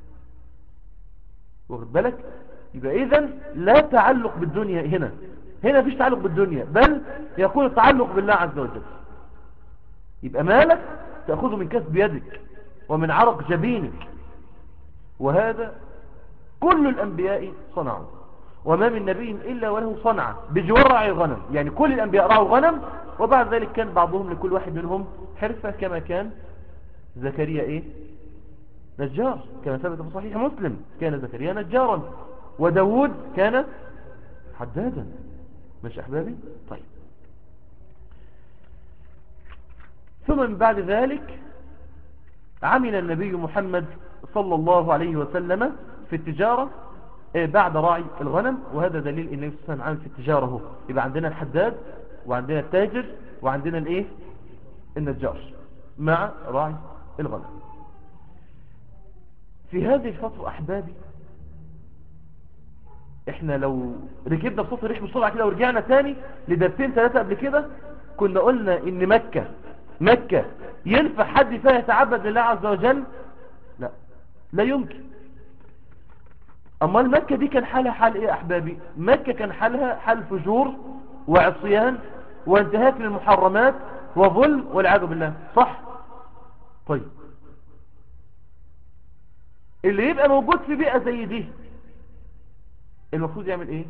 واخد بالك يبقى إذن لا تعلق بالدنيا هنا هنا مفيش تعلق بالدنيا بل يكون التعلق بالله عز وجل يبقى مالك تأخذه من كسب يدك ومن عرق جبينك وهذا كل الأنبياء صنعوا وما من نبي إلا وله صنعة بجوار رعي الغنم يعني كل الأنبياء رعوا غنم وبعد ذلك كان بعضهم لكل واحد منهم حرفة كما كان زكريا إيه نجار كما ثبت في صحيح مسلم كان زكريا نجارا وداود كان حدادا مش أحبابي طيب ثم من بعد ذلك عمل النبي محمد صلى الله عليه وسلم في التجارة بعد راعي الغنم وهذا دليل ان النبي صلى الله عليه وسلم في التجارة هو يبقى عندنا الحداد وعندنا التاجر وعندنا الايه النجار مع راعي الغنم في هذه الفترة احبابي احنا لو ركبنا بصوت الريح بسرعة كده ورجعنا تاني لدرسين ثلاثة قبل كده كنا قلنا ان مكة مكة ينفع حد فيها يتعبد لله عز وجل لا لا يمكن أما مكة دي كان حالها حال إيه أحبابي مكة كان حالها حال فجور وعصيان وانتهاك للمحرمات وظلم والعياذ بالله صح طيب اللي يبقى موجود في بيئة زي دي المفروض يعمل ايه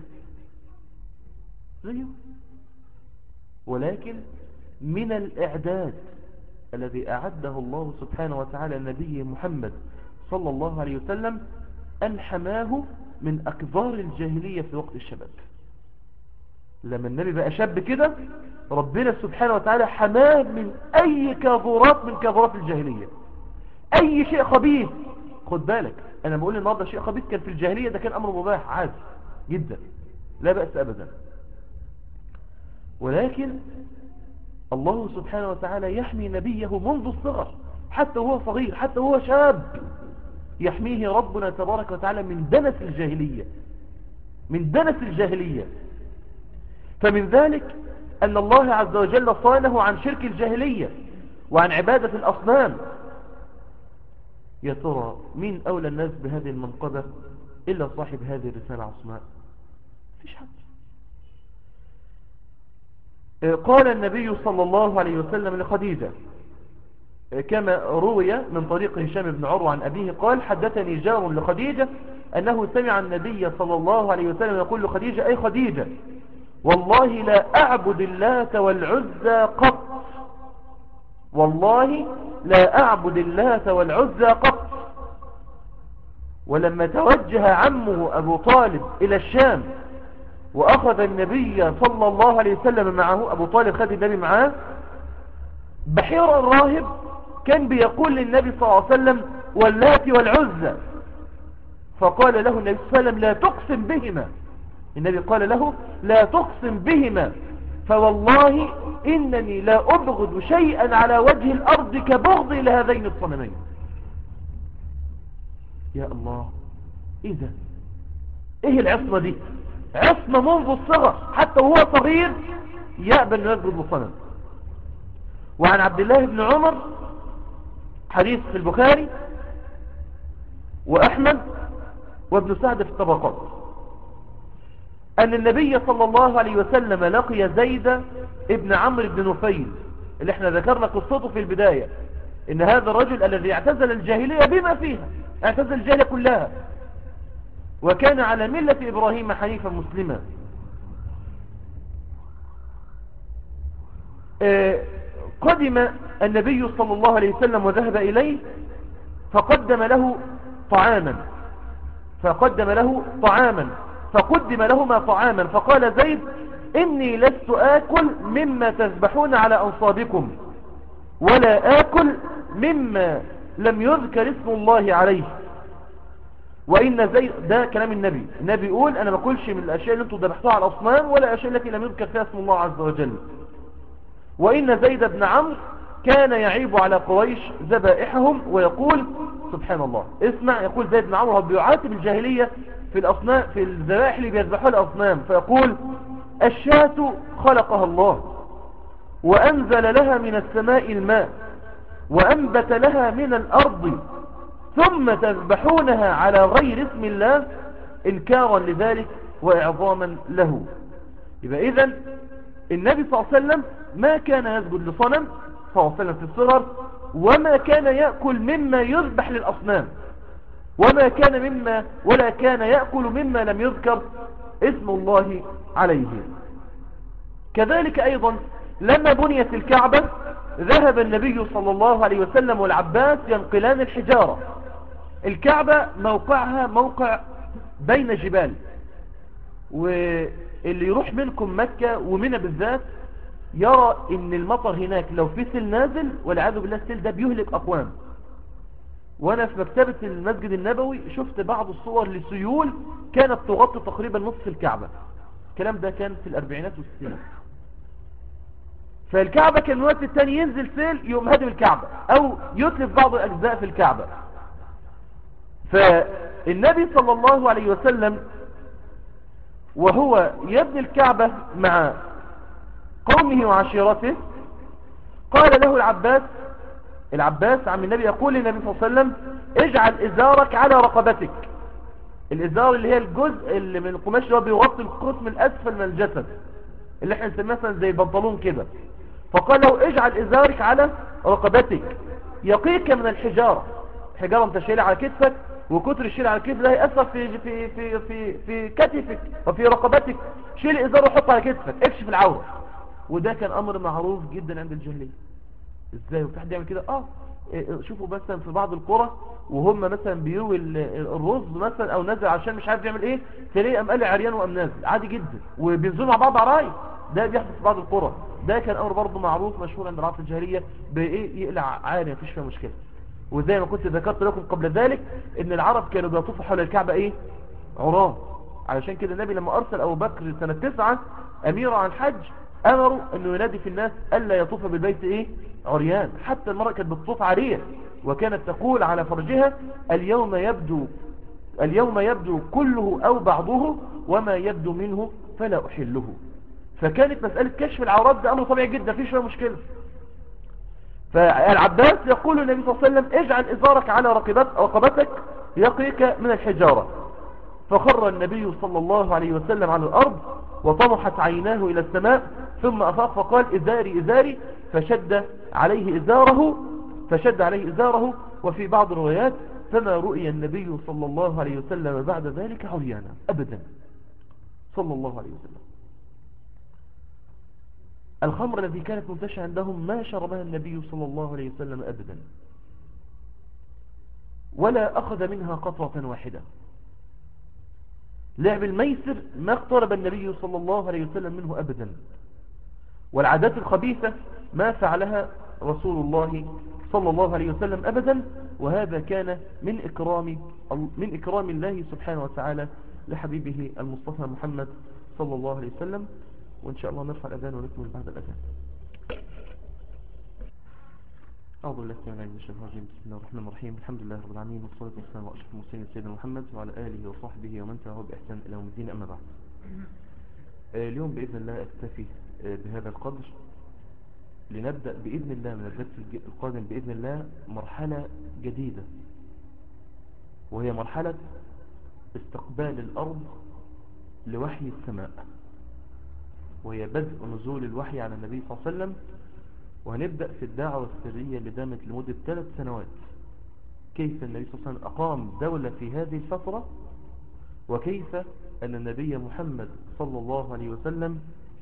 زيه ولكن من الإعداد الذي أعده الله سبحانه وتعالى النبي محمد صلى الله عليه وسلم أن حماه من أكبار الجاهلية في وقت الشباب لما النبي بقى شاب كده ربنا سبحانه وتعالى حماه من أي كاظورات من كاظورات الجاهلية أي شيء خبيث خد بالك أنا بقول النهاردة شيء خبيث كان في الجاهلية ده كان أمر مباح عادي جدا لا بأس أبدا ولكن الله سبحانه وتعالى يحمي نبيه منذ الصغر حتى هو صغير حتى هو شاب يحميه ربنا تبارك وتعالى من دنس الجاهلية من دنس الجاهلية فمن ذلك أن الله عز وجل صانه عن شرك الجاهلية وعن عبادة الأصنام يا ترى مين أولى الناس بهذه المنقبة إلا صاحب هذه الرسالة عصماء فيش حد قال النبي صلى الله عليه وسلم لخديجة كما روي من طريق هشام بن عروة عن أبيه قال حدثني جار لخديجة أنه سمع النبي صلى الله عليه وسلم يقول لخديجة أي خديجة والله لا أعبد اللات والعزى قط والله لا أعبد اللات والعزى قط ولما توجه عمه أبو طالب إلى الشام وأخذ النبي صلى الله عليه وسلم معه أبو طالب خد النبي معاه بحير الراهب كان بيقول للنبي صلى الله عليه وسلم واللات والعزى فقال له النبي صلى الله عليه وسلم لا تقسم بهما النبي قال له لا تقسم بهما فوالله إنني لا أبغض شيئا على وجه الأرض كبغضي لهذين الصنمين يا الله إيه ده إيه العصمة دي عصمة منذ الصغر حتى وهو صغير يأبى أن يسجد لصنم وعن عبد الله بن عمر حديث في البخاري وأحمد وابن سعد في الطبقات أن النبي صلى الله عليه وسلم لقي زيد ابن عمرو بن نفيل اللي احنا ذكرنا قصته في البداية ان هذا الرجل الذي اعتزل الجاهلية بما فيها اعتزل الجاهلية كلها وكان على ملة إبراهيم حنيفا مسلما آه، قدم النبي صلى الله عليه وسلم وذهب إليه فقدم له طعاما فقدم له طعاما فقدم لهما طعاما فقال زيد إني لست آكل مما تذبحون على أنصابكم ولا آكل مما لم يذكر اسم الله عليه وإن زيد ده كلام النبي النبي يقول أنا ما أكلش من الأشياء اللي انتم ذبحتوها على الأصنام ولا الأشياء التي لم يذكر فيها اسم الله عز وجل وإن زيد بن عمرو كان يعيب على قريش ذبائحهم ويقول سبحان الله اسمع يقول زيد بن عمرو بيعاتب الجاهلية في الأصنام في الذبائح اللي بيذبحوها الأصنام فيقول الشاة خلقها الله وأنزل لها من السماء الماء وأنبت لها من الأرض ثم تذبحونها على غير اسم الله إنكارا لذلك وإعظاما له يبقى إذن النبي صلى الله عليه وسلم ما كان يسجد لصنم صلى الله عليه وسلم في الصغر وما كان يأكل مما يذبح للأصنام وما كان مما ولا كان يأكل مما لم يذكر اسم الله عليه كذلك أيضا لما بنيت الكعبة ذهب النبي صلى الله عليه وسلم والعباس ينقلان الحجارة الكعبة موقعها موقع بين جبال واللي يروح منكم مكة ومنى بالذات يرى ان المطر هناك لو في سيل نازل والعياذ بالله السيل ده بيهلك اقوام وانا في مكتبة المسجد النبوي شفت بعض الصور لسيول كانت تغطي تقريبا نصف الكعبة الكلام ده كان في الاربعينات والستينات فالكعبة كان الوقت الثاني ينزل سيل يقوم هدم الكعبة او يتلف بعض الاجزاء في الكعبة فالنبي صلى الله عليه وسلم وهو يبني الكعبة مع قومه وعشيرته قال له العباس العباس عم النبي يقول للنبي صلى الله عليه وسلم اجعل ازارك على رقبتك الازار اللي هي الجزء اللي من القماش اللي هو بيغطي القسم الاسفل من الجسد اللي احنا نسميه مثلا زي البنطلون كده فقال له اجعل ازارك على رقبتك يقيك من الحجارة حجارة انت شايلها على كتفك وكتر الشيل على الكتف ده هيأثر في في في في في كتفك وفي رقبتك شيل ازار وحطه على كتفك اكشف العورة وده كان امر معروف جدا عند الجاهليه ازاي وفي حد يعمل كده اه شوفوا مثلا في بعض القرى وهم مثلا بيروي الرز مثلا او نازل عشان مش عارف يعمل ايه تلاقيه قام قال عريان وقام نازل عادي جدا وبينزلوا مع بعض عرايس ده بيحدث في بعض القرى ده كان امر برضه معروف مشهور عند العرب الجاهليه بايه يقلع عاري مفيش فيها مشكله وزي ما كنت ذكرت لكم قبل ذلك ان العرب كانوا بيطوفوا حول الكعبه ايه عرام علشان كده النبي لما ارسل ابو بكر سنه تسعة اميرا عن الحج امروا انه ينادي في الناس الا يطوف بالبيت ايه عريان حتى المرأة كانت بتطوف عارية وكانت تقول على فرجها اليوم يبدو اليوم يبدو كله او بعضه وما يبدو منه فلا احله فكانت مسألة كشف العورات ده امر طبيعي جدا فيش فيها مشكلة فالعباس يقول النبي صلى الله عليه وسلم اجعل ازارك على رقبتك يقيك من الحجارة فخر النبي صلى الله عليه وسلم على الارض وطمحت عيناه الى السماء ثم افاق فقال ازاري ازاري فشد عليه ازاره فشد عليه ازاره وفي بعض الروايات فما رؤي النبي صلى الله عليه وسلم بعد ذلك عريانا ابدا صلى الله عليه وسلم الخمر التي كانت منتشرة عندهم ما شربها النبي صلى الله عليه وسلم أبدا ولا أخذ منها قطرة واحدة لعب الميسر ما اقترب النبي صلى الله عليه وسلم منه أبدا والعادات الخبيثة ما فعلها رسول الله صلى الله عليه وسلم أبدا وهذا كان من إكرام, من إكرام الله سبحانه وتعالى لحبيبه المصطفى محمد صلى الله عليه وسلم وإن شاء الله نرفع الأذان ونكمل بعد الأذان أعوذ بالله من الشيطان الرجيم بسم الله الرحمن الرحيم الحمد لله رب العالمين والصلاة والسلام على أشرف المرسلين سيدنا محمد وعلى آله وصحبه ومن تبعه بإحسان إلى يوم الدين أما بعد آه، اليوم بإذن الله أكتفي آه، بهذا القدر لنبدأ بإذن الله من الدرس القادم بإذن الله مرحلة جديدة وهي مرحلة استقبال الأرض لوحي السماء وهي بدء نزول الوحي على النبي صلى الله عليه وسلم وهنبدأ في الدعوة السرية اللي دامت لمدة ثلاث سنوات كيف النبي صلى الله عليه وسلم أقام دولة في هذه الفترة وكيف أن النبي محمد صلى الله عليه وسلم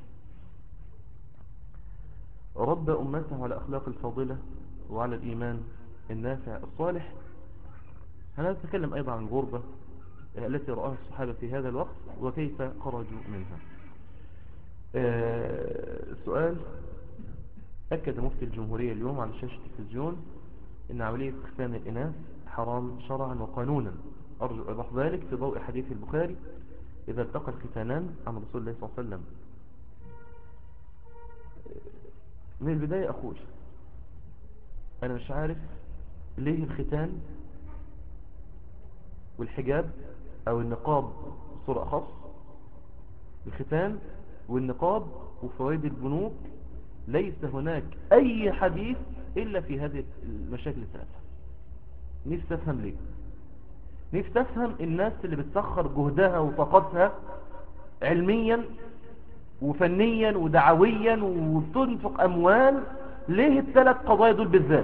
ربى أمته على أخلاق الفاضلة وعلى الإيمان النافع الصالح هنتكلم أيضا عن الغربة التي رآها الصحابة في هذا الوقت وكيف خرجوا منها آه، سؤال أكد مفتي الجمهورية اليوم على شاشة التلفزيون أن عملية ختان الإناث حرام شرعا وقانونا أرجو إيضاح ذلك في ضوء حديث البخاري إذا التقى الختانان عن رسول الله صلى الله عليه وسلم من البداية أقول أنا مش عارف ليه الختان والحجاب أو النقاب صورة خاص الختان والنقاب وفوائد البنوك ليس هناك أي حديث إلا في هذه المشاكل الثلاثة نفسي أفهم ليه نفسي أفهم الناس اللي بتسخر جهدها وطاقتها علميا وفنيا ودعويا وبتنفق أموال ليه الثلاث قضايا دول بالذات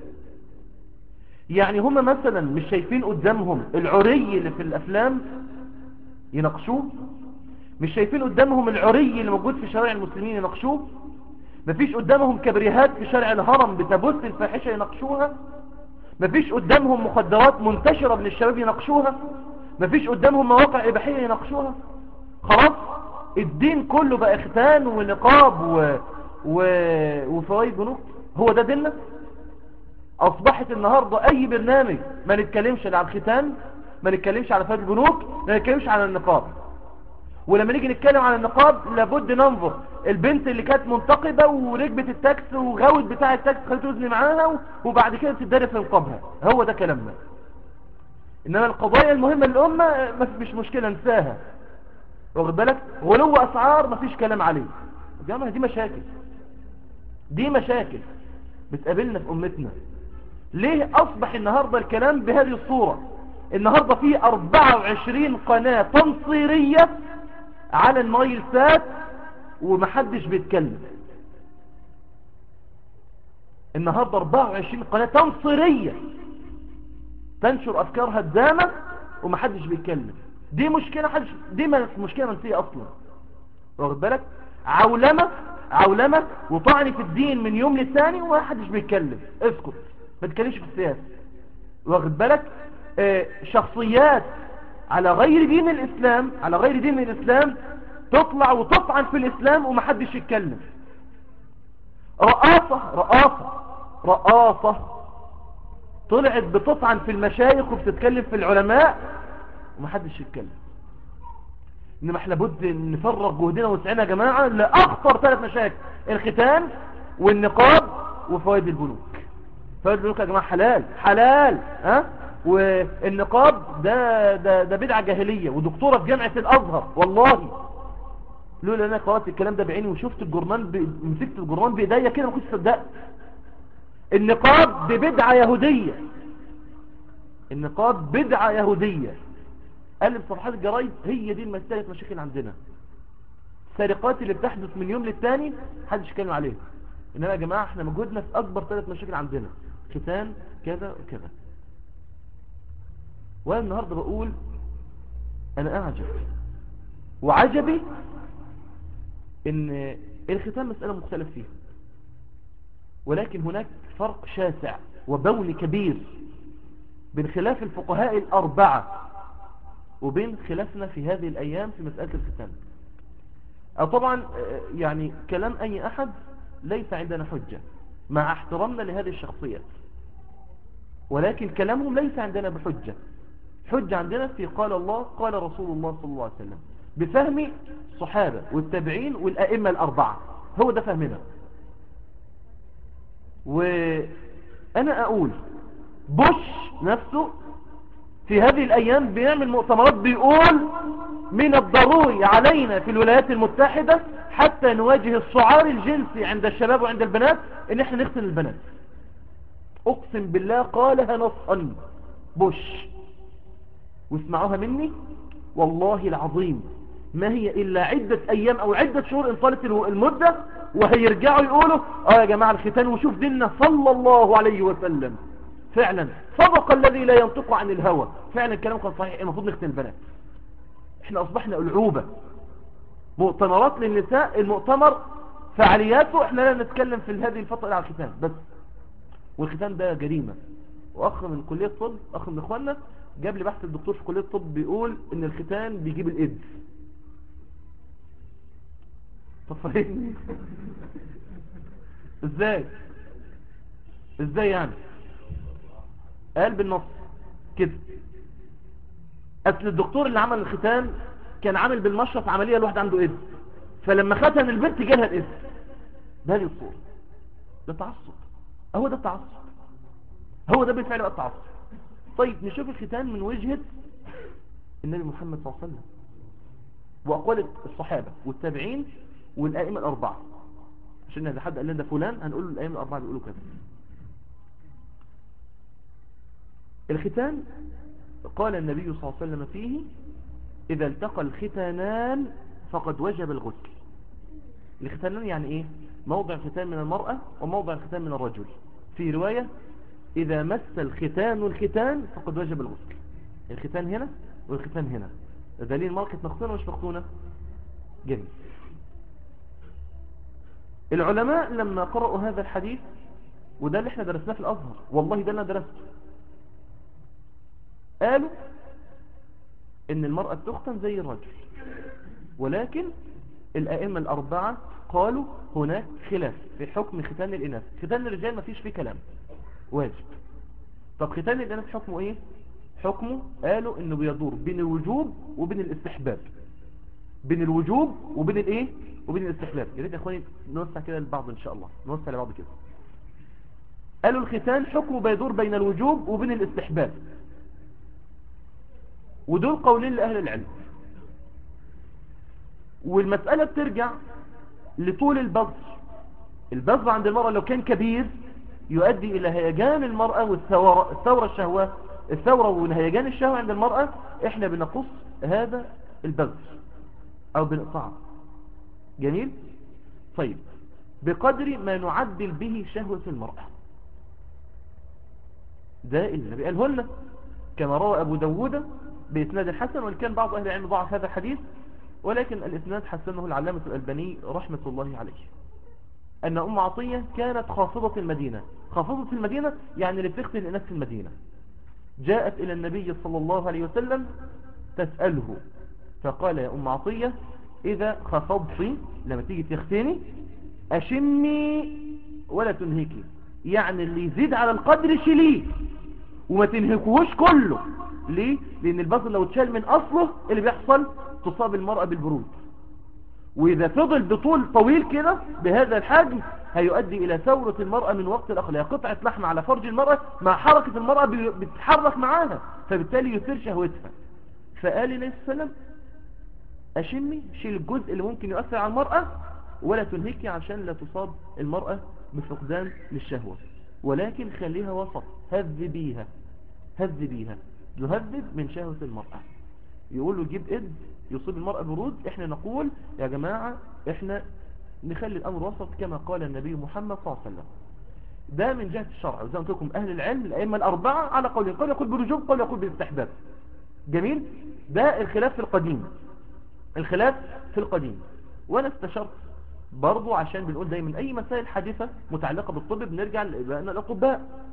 يعني هم مثلا مش شايفين قدامهم العري اللي في الأفلام يناقشوه مش شايفين قدامهم العري اللي موجود في شوارع المسلمين يناقشوه مفيش قدامهم كبريهات في شارع الهرم بتبث الفاحشة يناقشوها مفيش قدامهم مخدرات منتشرة من الشباب يناقشوها مفيش قدامهم مواقع إباحية يناقشوها خلاص الدين كله بقى ختان ونقاب و... و... وفوائد بنوك هو ده ديننا اصبحت النهاردة اي برنامج ما نتكلمش على الختان ما نتكلمش على فوائد البنوك ما نتكلمش على النقاب ولما نيجي نتكلم عن النقاب لابد ننظر البنت اللي كانت منتقبة وركبت التاكس وغاوت بتاع التاكس خلت وزن معاها وبعد كده تدرس في نقابها هو ده كلامنا انما القضايا المهمة للأمة مش مشكلة نساها واخد بالك غلو اسعار مفيش كلام عليه جماعة دي مشاكل دي مشاكل بتقابلنا في امتنا ليه اصبح النهاردة الكلام بهذه الصورة النهاردة فيه 24 قناة تنصيرية على النايل سات ومحدش بيتكلم النهاردة 24 قناة تنصيرية تنشر افكار هدامة ومحدش بيتكلم دي مشكلة حدش دي مشكلة منسية اصلا واخد بالك عولمة عولمة وطعن في الدين من يوم للثاني وما حدش بيتكلم اسكت ما تتكلمش في السياسة واخد بالك اه شخصيات على غير دين الاسلام على غير دين الاسلام تطلع وتطعن في الاسلام وما حدش يتكلم رقاصة رقاصة رقاصة طلعت بتطعن في المشايخ وبتتكلم في العلماء ومحدش يتكلم انما احنا بد نفرغ جهدنا وسعنا يا جماعة لأخطر ثلاث مشاكل الختان والنقاب وفوائد البنوك فوائد البنوك يا جماعة حلال حلال ها والنقاب ده ده ده بدعة جاهلية ودكتورة في جامعة الازهر والله لولا انا قرأت الكلام ده بعيني وشفت الجرنان ب... مسكت الجرنان بايديا كده ما كنتش صدقت النقاب دي بدعة يهودية النقاب بدعة يهودية قلب صفحات الجرايد هي دي المسألة مشاكل عندنا السرقات اللي بتحدث من يوم للتاني محدش يتكلم عليها انما يا جماعة احنا موجودنا في اكبر ثلاث مشاكل عندنا ختان كذا وكذا وانا النهاردة بقول انا اعجب وعجبي ان الختان مسألة مختلف فيها ولكن هناك فرق شاسع وبون كبير بين خلاف الفقهاء الأربعة وبين خلافنا في هذه الأيام في مسألة الختان أو طبعا يعني كلام أي أحد ليس عندنا حجة مع احترامنا لهذه الشخصيات ولكن كلامهم ليس عندنا بحجة حجة عندنا في قال الله قال رسول الله صلى الله عليه وسلم بفهم الصحابة والتابعين والأئمة الأربعة هو ده فهمنا وأنا أقول بوش نفسه في هذه الأيام بيعمل مؤتمرات بيقول من الضروري علينا في الولايات المتحدة حتى نواجه السعار الجنسي عند الشباب وعند البنات ان احنا نختن البنات اقسم بالله قالها نصا بوش واسمعوها مني والله العظيم ما هي إلا عدة أيام أو عدة شهور إن طالت المدة وهيرجعوا يقولوا آه يا جماعة الختان وشوف ديننا صلى الله عليه وسلم فعلا صدق الذي لا ينطق عن الهوى فعلا الكلام كان صحيح المفروض نختن البنات احنا أصبحنا ألعوبة مؤتمرات للنساء المؤتمر فعالياته احنا لا نتكلم في هذه الفترة على الختان بس والختان ده جريمة واخ من كلية طب اخ من اخواننا جاب لي بحث الدكتور في كلية الطب بيقول ان الختان بيجيب الايدز طب فاهمني ازاي ازاي يعني قال بالنص كده اصل الدكتور اللي عمل الختان كان عامل بالمشرط عملية الواحد عنده ايدز فلما ختن البنت جالها الايدز ده هذه الصورة ده تعصب هو ده التعصب هو ده بالفعل بقى التعصب طيب نشوف الختان من وجهة النبي محمد صلى الله عليه وسلم وأقوال الصحابة والتابعين والآئمة الأربعة عشان إذا حد قال لنا ده فلان هنقول له الآئمة الأربعة بيقولوا كذا الختان قال النبي صلى الله عليه وسلم فيه إذا التقى الختانان فقد وجب الغسل الختانان يعني إيه موضع الختان من المرأة وموضع الختان من الرجل في رواية إذا مس الختان الختان فقد وجب الغسل الختان هنا والختان هنا دليل المرأة كانت مختونة مش مختونة جميل العلماء لما قرأوا هذا الحديث وده اللي احنا درسناه في الأزهر والله ده اللي انا درسته قالوا ان المرأة تختن زي الرجل ولكن الأئمة الأربعة قالوا هناك خلاف في حكم ختان الإناث ختان الرجال ما فيش فيه كلام واجب طب ختان الإناث حكمه إيه حكمه قالوا إنه بيدور بين الوجوب وبين الاستحباب بين الوجوب وبين الإيه وبين الاستحباب يا ريت يا إخواني نوسع كده لبعض إن شاء الله نوسع لبعض كده قالوا الختان حكمه بيدور بين الوجوب وبين الاستحباب ودول قولين لأهل العلم والمسألة بترجع لطول البذر البذر عند المرأة لو كان كبير يؤدي إلى هيجان المرأة والثورة الثورة الشهوة الثورة والهيجان الشهوة عند المرأة احنا بنقص هذا البذر أو بنقطعه جميل طيب بقدر ما نعدل به شهوة المرأة ده اللي النبي قاله لنا كما روى أبو داود بإسناد الحسن وإن كان بعض أهل العلم ضعف هذا الحديث ولكن الإسناد حسنه العلامة الألباني رحمة الله عليه أن أم عطية كانت خافضة المدينة خافضة المدينة يعني اللي بتختن الناس في المدينة جاءت إلى النبي صلى الله عليه وسلم تسأله فقال يا أم عطية إذا خفضت لما تيجي تختني أشمي ولا تنهكي يعني اللي يزيد على القدر شليه وما تنهكوش كله ليه؟ لأن البصل لو اتشال من أصله اللي بيحصل تصاب المرأة بالبرود وإذا فضل بطول طويل كده بهذا الحجم هيؤدي إلى ثورة المرأة من وقت الأخر قطعة لحم على فرج المرأة مع حركة المرأة بتتحرك معاها فبالتالي يثير شهوتها فقال عليه السلام أشمي شيل الجزء اللي ممكن يؤثر على المرأة ولا تنهكي عشان لا تصاب المرأة بفقدان للشهوة ولكن خليها وسط هذبيها هذبيها يهذب من شهوة المرأة يقول له جيب إد يصيب المرأة برود احنا نقول يا جماعة احنا نخلي الأمر وسط كما قال النبي محمد صلى الله عليه وسلم ده من جهة الشرع وزي ما قلت لكم أهل العلم الأئمة الأربعة على قول قول يقول برجوب قول يقول بالاستحباب جميل ده الخلاف في القديم الخلاف في القديم وانا استشرت برضو عشان بنقول دايما اي مسائل حادثة متعلقة بالطب بنرجع لابائنا الاطباء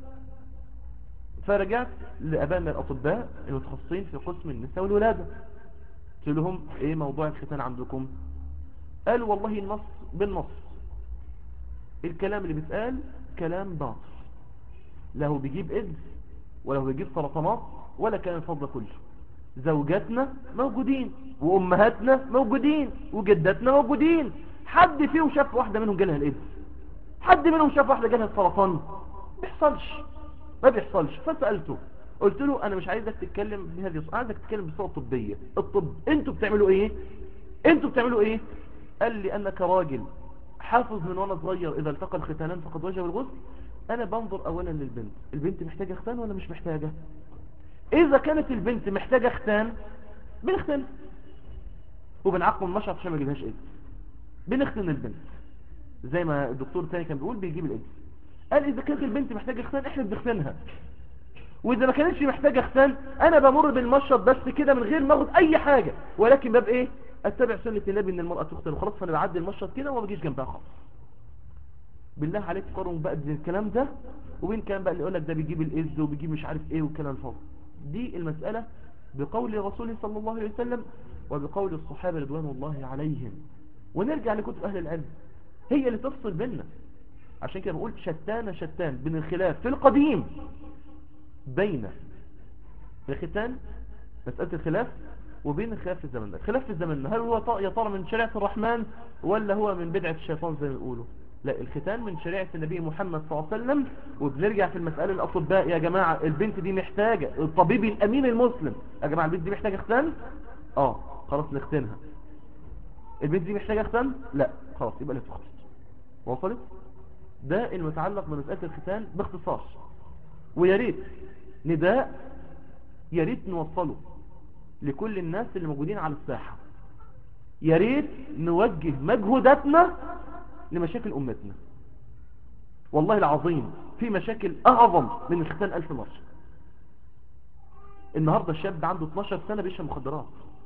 فرجعت لابائنا الاطباء المتخصصين في قسم النساء والولادة قلت لهم ايه موضوع الختان عندكم قالوا والله النص بالنص الكلام اللي بيتقال كلام باطل لا هو بيجيب ايدز ولا هو بيجيب سرطانات ولا كان الفضل كله زوجاتنا موجودين وامهاتنا موجودين وجداتنا موجودين حد فيهم شاف واحدة منهم جالها الايدز حد منهم شاف واحدة جالها السرطان ما بيحصلش ما بيحصلش فسألته قلت له انا مش عايزك تتكلم بهذه الصورة عايزك تتكلم بصورة طبية الطب انتوا بتعملوا ايه انتوا بتعملوا ايه قال لي انك راجل حافظ من وانا صغير اذا التقى الختانان فقد وجب الغسل انا بنظر اولا للبنت البنت محتاجة ختان ولا مش محتاجة اذا كانت البنت محتاجة ختان بنختن وبنعقم المشرط عشان ما يجيبهاش ايدز بنختن البنت زي ما الدكتور الثاني كان بيقول بيجيب الايدز قال اذا كانت البنت محتاجة ختان احنا بنختنها واذا ما كانتش محتاجة ختان انا بمر بالمشرط بس كده من غير ما اخد اي حاجة ولكن باب ايه اتبع سنة النبي ان المرأة تختن وخلاص فانا بعدي المشرط كده وما بجيش جنبها خالص بالله عليك قارن بقى بين الكلام ده وبين الكلام بقى اللي يقول لك ده بيجيب الايدز وبيجيب مش عارف ايه والكلام الفاضي دي المسألة بقول رسوله صلى الله عليه وسلم وبقول الصحابة رضوان الله عليهم ونرجع لكتب أهل العلم هي اللي تفصل بيننا عشان كده بقول شتان شتان بين الخلاف في القديم بين الختان مسألة الخلاف وبين الخلاف في الزمن ده الخلاف في الزمن ده هل هو يا ترى من شريعة الرحمن ولا هو من بدعة الشيطان زي ما يقولوا لا الختان من شريعة النبي محمد صلى الله عليه وسلم وبنرجع في المسألة الأطباء يا جماعة البنت دي محتاجة الطبيب الأمين المسلم يا جماعة البنت دي محتاجة ختان اه خلاص نختنها البنت دي محتاجة ختان لا خلاص يبقى اللي تخلص وصلت ده المتعلق بمسألة الختان باختصار ويا ريت نداء يا ريت نوصله لكل الناس اللي موجودين على الساحة يا ريت نوجه مجهوداتنا لمشاكل أمتنا والله العظيم في مشاكل أعظم من الختان ألف مرة النهاردة الشاب عنده 12 سنة بيشرب مخدرات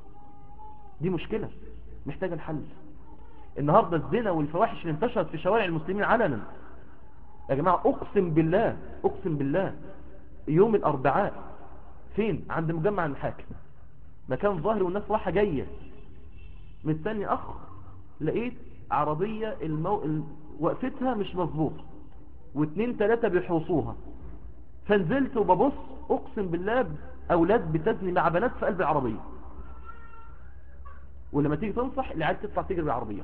دي مشكلة محتاجة الحل النهاردة الزنا والفواحش اللي انتشرت في شوارع المسلمين علنا يا جماعة أقسم بالله أقسم بالله يوم الأربعاء فين عند مجمع الحاكم مكان ظاهر والناس راحة جاية مستني أخ لقيت عربية المو... وقفتها مش مظبوطه واثنين ثلاثة بيحوصوها فنزلت وببص اقسم بالله اولاد بتزني مع بنات في قلب العربية ولما تيجي تنصح العيال تطلع تجري بالعربية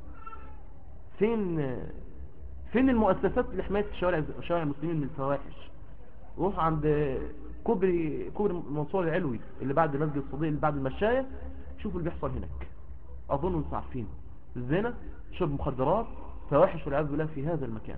فين فين المؤسسات لحماية شوارع شوارع المسلمين من الفواحش روح عند كوبري كوبري منصور العلوي اللي بعد مسجد الصديق اللي بعد المشاية شوفوا اللي بيحصل هناك اظن انتم عارفين الزنا شرب مخدرات فواحش والعياذ بالله في هذا المكان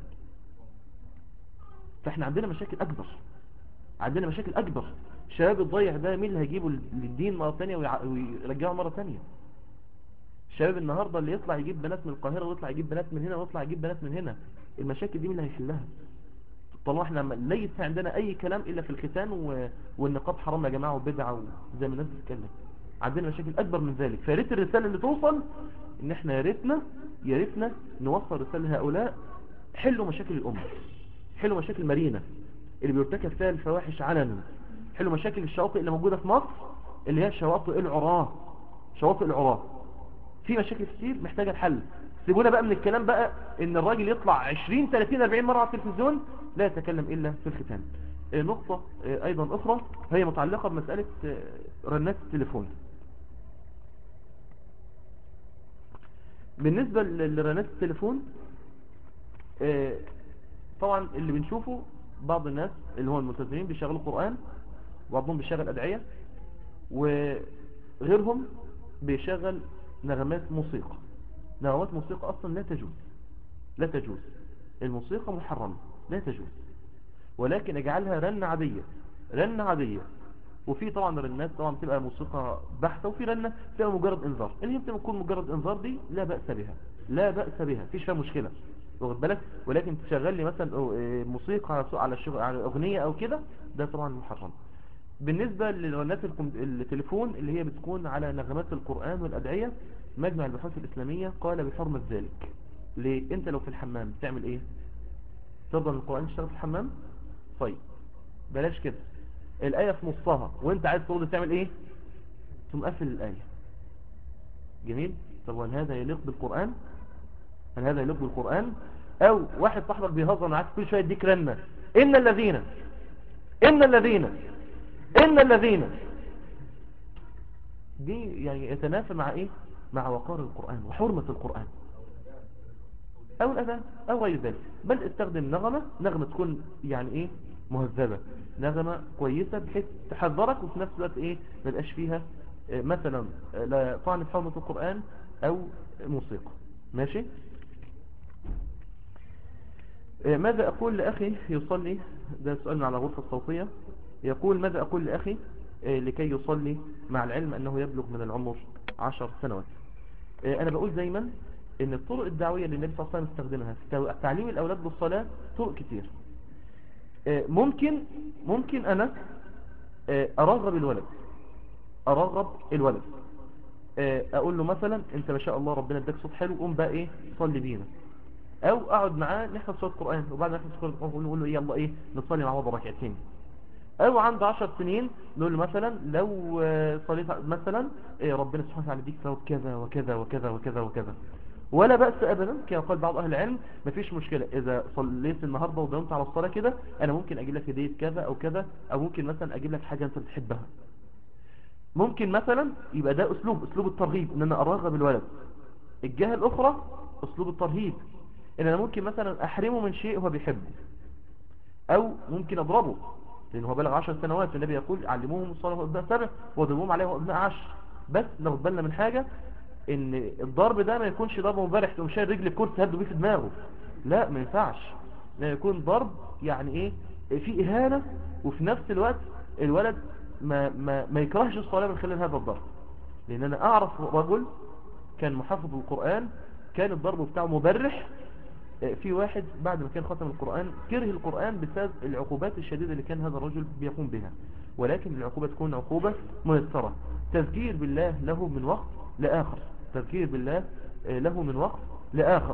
فاحنا عندنا مشاكل اكبر عندنا مشاكل اكبر الشباب الضيع ده مين اللي هيجيبه للدين مرة تانية ويرجعه مرة تانية الشباب النهاردة اللي يطلع يجيب بنات من القاهرة ويطلع يجيب بنات من هنا ويطلع يجيب بنات من هنا المشاكل دي مين اللي هيحلها طالما احنا ليس عندنا اي كلام الا في الختان و... والنقاب حرام يا جماعة وبدعة وزي ما الناس بتتكلم عندنا مشاكل اكبر من ذلك فياريت الرسالة اللي توصل ان احنا يا ريتنا يا ريتنا نوصل رسالة لهؤلاء حلوا مشاكل الامة حلوا مشاكل مارينا اللي بيرتكب فيها الفواحش علنا حلوا مشاكل الشواطئ اللي موجودة في مصر اللي هي شواطئ العراة شواطئ العراة في مشاكل كتير محتاجة الحل سيبونا بقى من الكلام بقى ان الراجل يطلع 20 30 40 مرة على التلفزيون لا يتكلم الا في الختان نقطة ايضا اخرى هي متعلقة بمسألة رنات التليفون بالنسبة لرنات التليفون طبعا اللي بنشوفه بعض الناس اللي هو الملتزمين بيشغلوا قرآن وبعضهم بيشغل أدعية وغيرهم بيشغل نغمات موسيقى نغمات موسيقى أصلا لا تجوز لا تجوز الموسيقى محرمة لا تجوز ولكن اجعلها رنة عادية رنة عادية وفي طبعا رنات طبعا بتبقى موسيقى بحتة وفي رنة بتبقى مجرد انذار اللي هي بتبقى تكون مجرد انذار دي لا بأس بها لا بأس بها فيش فيها مشكلة واخد بالك ولكن تشغل لي مثلا موسيقى على على الشغل على اغنيه او كده ده طبعا محرم بالنسبه لرنات التليفون اللي هي بتكون على نغمات القران والادعيه مجمع البحوث الاسلاميه قال بحرمه ذلك ليه انت لو في الحمام تعمل ايه تفضل القرآن تشتغل في الحمام طيب بلاش كده الآية في نصها وانت عايز ترد تعمل ايه ثم قفل الآية جميل طب وهل هذا يليق بالقرآن هل هذا يليق بالقرآن او واحد صاحبك بيهزر معاك كل شويه يديك رنه ان الذين ان الذين ان الذين دي يعني يتنافى مع ايه مع وقار القرآن وحرمة القرآن او الاذان او غير ذلك بل استخدم نغمة نغمة تكون يعني ايه مهذبة نغمة كويسة بحيث تحذرك وفي نفس الوقت ايه ما يبقاش فيها إيه مثلا لا طعن في حرمة القرآن او موسيقى ماشي إيه ماذا أقول لأخي يصلي ده سؤال على غرفة الصوتية يقول ماذا أقول لأخي إيه لكي يصلي مع العلم أنه يبلغ من العمر عشر سنوات إيه أنا بقول دايما أن الطرق الدعوية اللي النبي صلى الله عليه وسلم استخدمها في تعليم الأولاد بالصلاة طرق كتير ممكن ممكن أنا أرغب الولد أرغب الولد أقول له مثلا أنت ما شاء الله ربنا اداك صوت حلو قوم بقى إيه صلي بينا او اقعد معاه نحفظ سوره القران وبعد ما نحفظ سوره القران نقول له ايه يلا ايه نصلي مع بعض ركعتين او عنده 10 سنين نقول له مثلا لو صليت مثلا إيه ربنا سبحانه وتعالى يديك ثواب كذا وكذا وكذا وكذا وكذا ولا بأس ابدا كما قال بعض اهل العلم مفيش مشكلة اذا صليت النهاردة ودمت على الصلاة كده انا ممكن اجيب لك هدية كذا او كذا او ممكن مثلا اجيب لك حاجة انت بتحبها ممكن مثلا يبقى ده اسلوب اسلوب الترغيب ان انا ارغب الولد الجهة الاخرى اسلوب الترهيب ان انا ممكن مثلا احرمه من شيء هو بيحبه او ممكن اضربه لان هو بلغ عشر سنوات والنبي يقول علموهم الصلاة وابناء سبع وضربوهم عليها وابناء عشر بس ناخد بالنا من حاجة ان الضرب ده ما يكونش ضرب مبارح تقوم شايل رجل الكرسي هده بيه في دماغه لا ما ينفعش لا يكون ضرب يعني ايه في اهانة وفي نفس الوقت الولد ما, ما, ما يكرهش الصلاة من خلال هذا الضرب لان انا اعرف رجل كان محافظ القرآن كان الضرب بتاعه مبرح في واحد بعد ما كان ختم القرآن كره القرآن بسبب العقوبات الشديدة اللي كان هذا الرجل بيقوم بها ولكن العقوبة تكون عقوبة ميسرة تذكير بالله له من وقت لآخر تذكير بالله له من وقت لآخر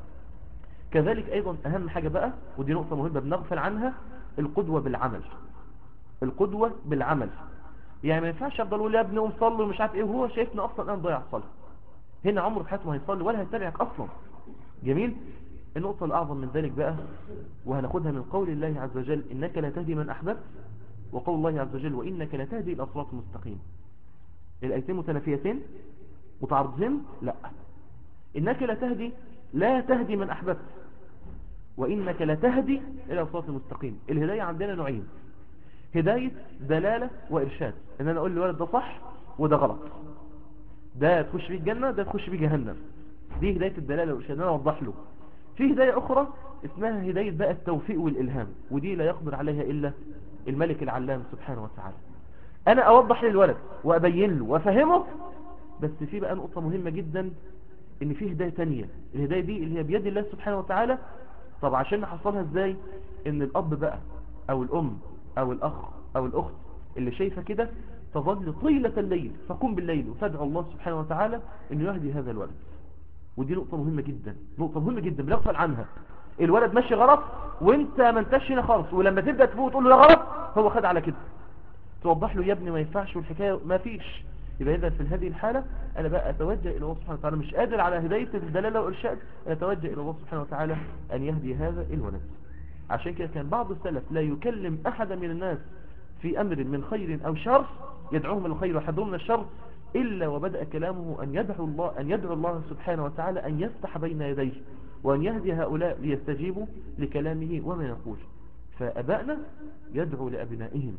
كذلك أيضا أهم حاجة بقى ودي نقطة مهمة بنغفل عنها القدوة بالعمل القدوة بالعمل يعني ما ينفعش افضل اقول يا ابني قوم صلي ومش عارف ايه وهو شايفنا اصلا انا ضيع الصلاه هنا عمره في حياته ما هيصلي ولا هيتابعك اصلا جميل النقطة الأعظم من ذلك بقى وهناخدها من قول الله عز وجل إنك لا تهدي من أحببت وقول الله عز وجل وإنك لا تهدي إلى صراط مستقيم الآيتين متنافيتين متعارضين لا إنك لا تهدي لا تهدي من أحببت وإنك لا تهدي إلى صراط مستقيم الهداية عندنا نوعين هداية دلالة وإرشاد إن أنا أقول للولد ده صح وده غلط ده تخش بيه الجنة ده تخش بيه جهنم دي هداية الدلالة والإرشاد أنا أوضح له في هداية أخرى اسمها هداية بقى التوفيق والإلهام ودي لا يقدر عليها إلا الملك العلام سبحانه وتعالى أنا أوضح للولد وأبين له وأفهمه بس في بقى نقطة مهمة جدا إن في هداية تانية الهداية دي اللي هي بيد الله سبحانه وتعالى طب عشان نحصلها إزاي إن الأب بقى أو الأم أو الأخ أو الأخت اللي شايفة كده تظل طيلة الليل فقم بالليل وتدعو الله سبحانه وتعالى إنه يهدي هذا الولد ودي نقطة مهمة جدا نقطة مهمة جدا بنغفل عنها الولد ماشي غلط وانت ما انتش هنا خالص ولما تبدأ تفوق تقول له ده غلط هو خد على كده توضح له يا ابني ما ينفعش والحكاية ما فيش يبقى إذا في هذه الحالة أنا بقى أتوجه إلى الله سبحانه وتعالى مش قادر على هداية الدلالة والإرشاد أنا أتوجه إلى الله سبحانه وتعالى أن يهدي هذا الولد عشان كده كان بعض السلف لا يكلم أحدا من الناس في أمر من خير أو شر يدعوهم إلى الخير وحذرهم من الشر إلا وبدأ كلامه أن يدعو الله أن يدعو الله سبحانه وتعالى أن يفتح بين يديه وأن يهدي هؤلاء ليستجيبوا لكلامه وما يقول فأبائنا يدعو لأبنائهم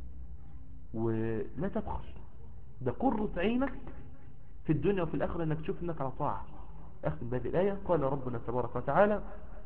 ولا تبخل ده قرة عينك في الدنيا وفي الآخرة أنك تشوف أنك على طاعة أختم بهذه الآية قال ربنا تبارك وتعالى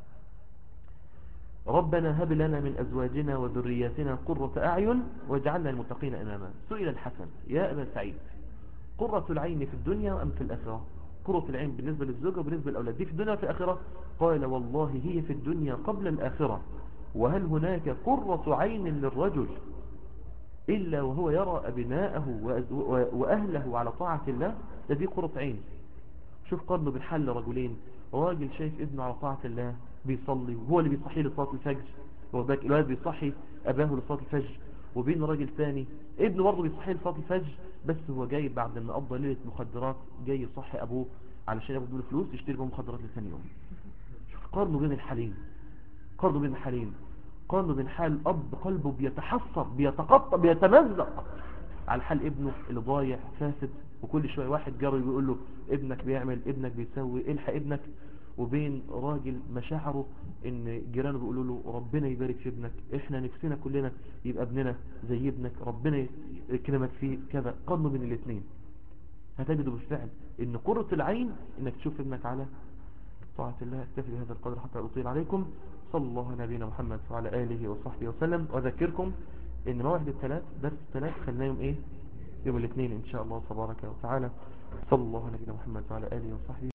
ربنا هب لنا من أزواجنا وذرياتنا قرة أعين واجعلنا المتقين إماما سئل الحسن يا أبا سعيد قرة العين في الدنيا أم في الآخرة قرة العين بالنسبة للزوجة وبالنسبة للأولاد دي في الدنيا وفي الآخرة قال والله هي في الدنيا قبل الآخرة وهل هناك قرة عين للرجل إلا وهو يرى أبناءه وأهله على طاعة الله ده دي قرة عين شوف قارنه بالحل رجلين راجل شايف ابنه على طاعة الله بيصلي وهو اللي بيصحيه لصلاة الفجر هو باك الولد بيصحي أباه لصلاة الفجر وبين راجل ثاني ابنه برضه بيصحيه لصلاة الفجر بس هو جاي بعد ما قضى ليلة مخدرات جاي يصحي أبوه علشان ياخد منه فلوس يشتري بهم مخدرات لثاني يوم شوف قارنوا بين الحالين قارنوا بين الحالين قارنوا بين حال أب قلبه بيتحسر بيتقطع بيتمزق على حال ابنه اللي ضايع فاسد وكل شوية واحد جاره بيقول له ابنك بيعمل ابنك بيسوي الحق ابنك وبين راجل مشاعره ان جيرانه بيقولوا له ربنا يبارك في ابنك احنا نفسنا كلنا يبقى ابننا زي ابنك ربنا يكرمك فيه كذا قارنوا بين الاثنين هتجدوا بالفعل ان قرة العين انك تشوف ابنك على طاعة الله اكتفي بهذا القدر حتى أطيل عليكم صلى الله على نبينا محمد وعلى آله وصحبه وسلم وأذكركم ان موعد الثلاث درس الثلاث خلنا يوم ايه يوم الاثنين ان شاء الله تبارك وتعالى صلى الله على نبينا محمد وعلى آله وصحبه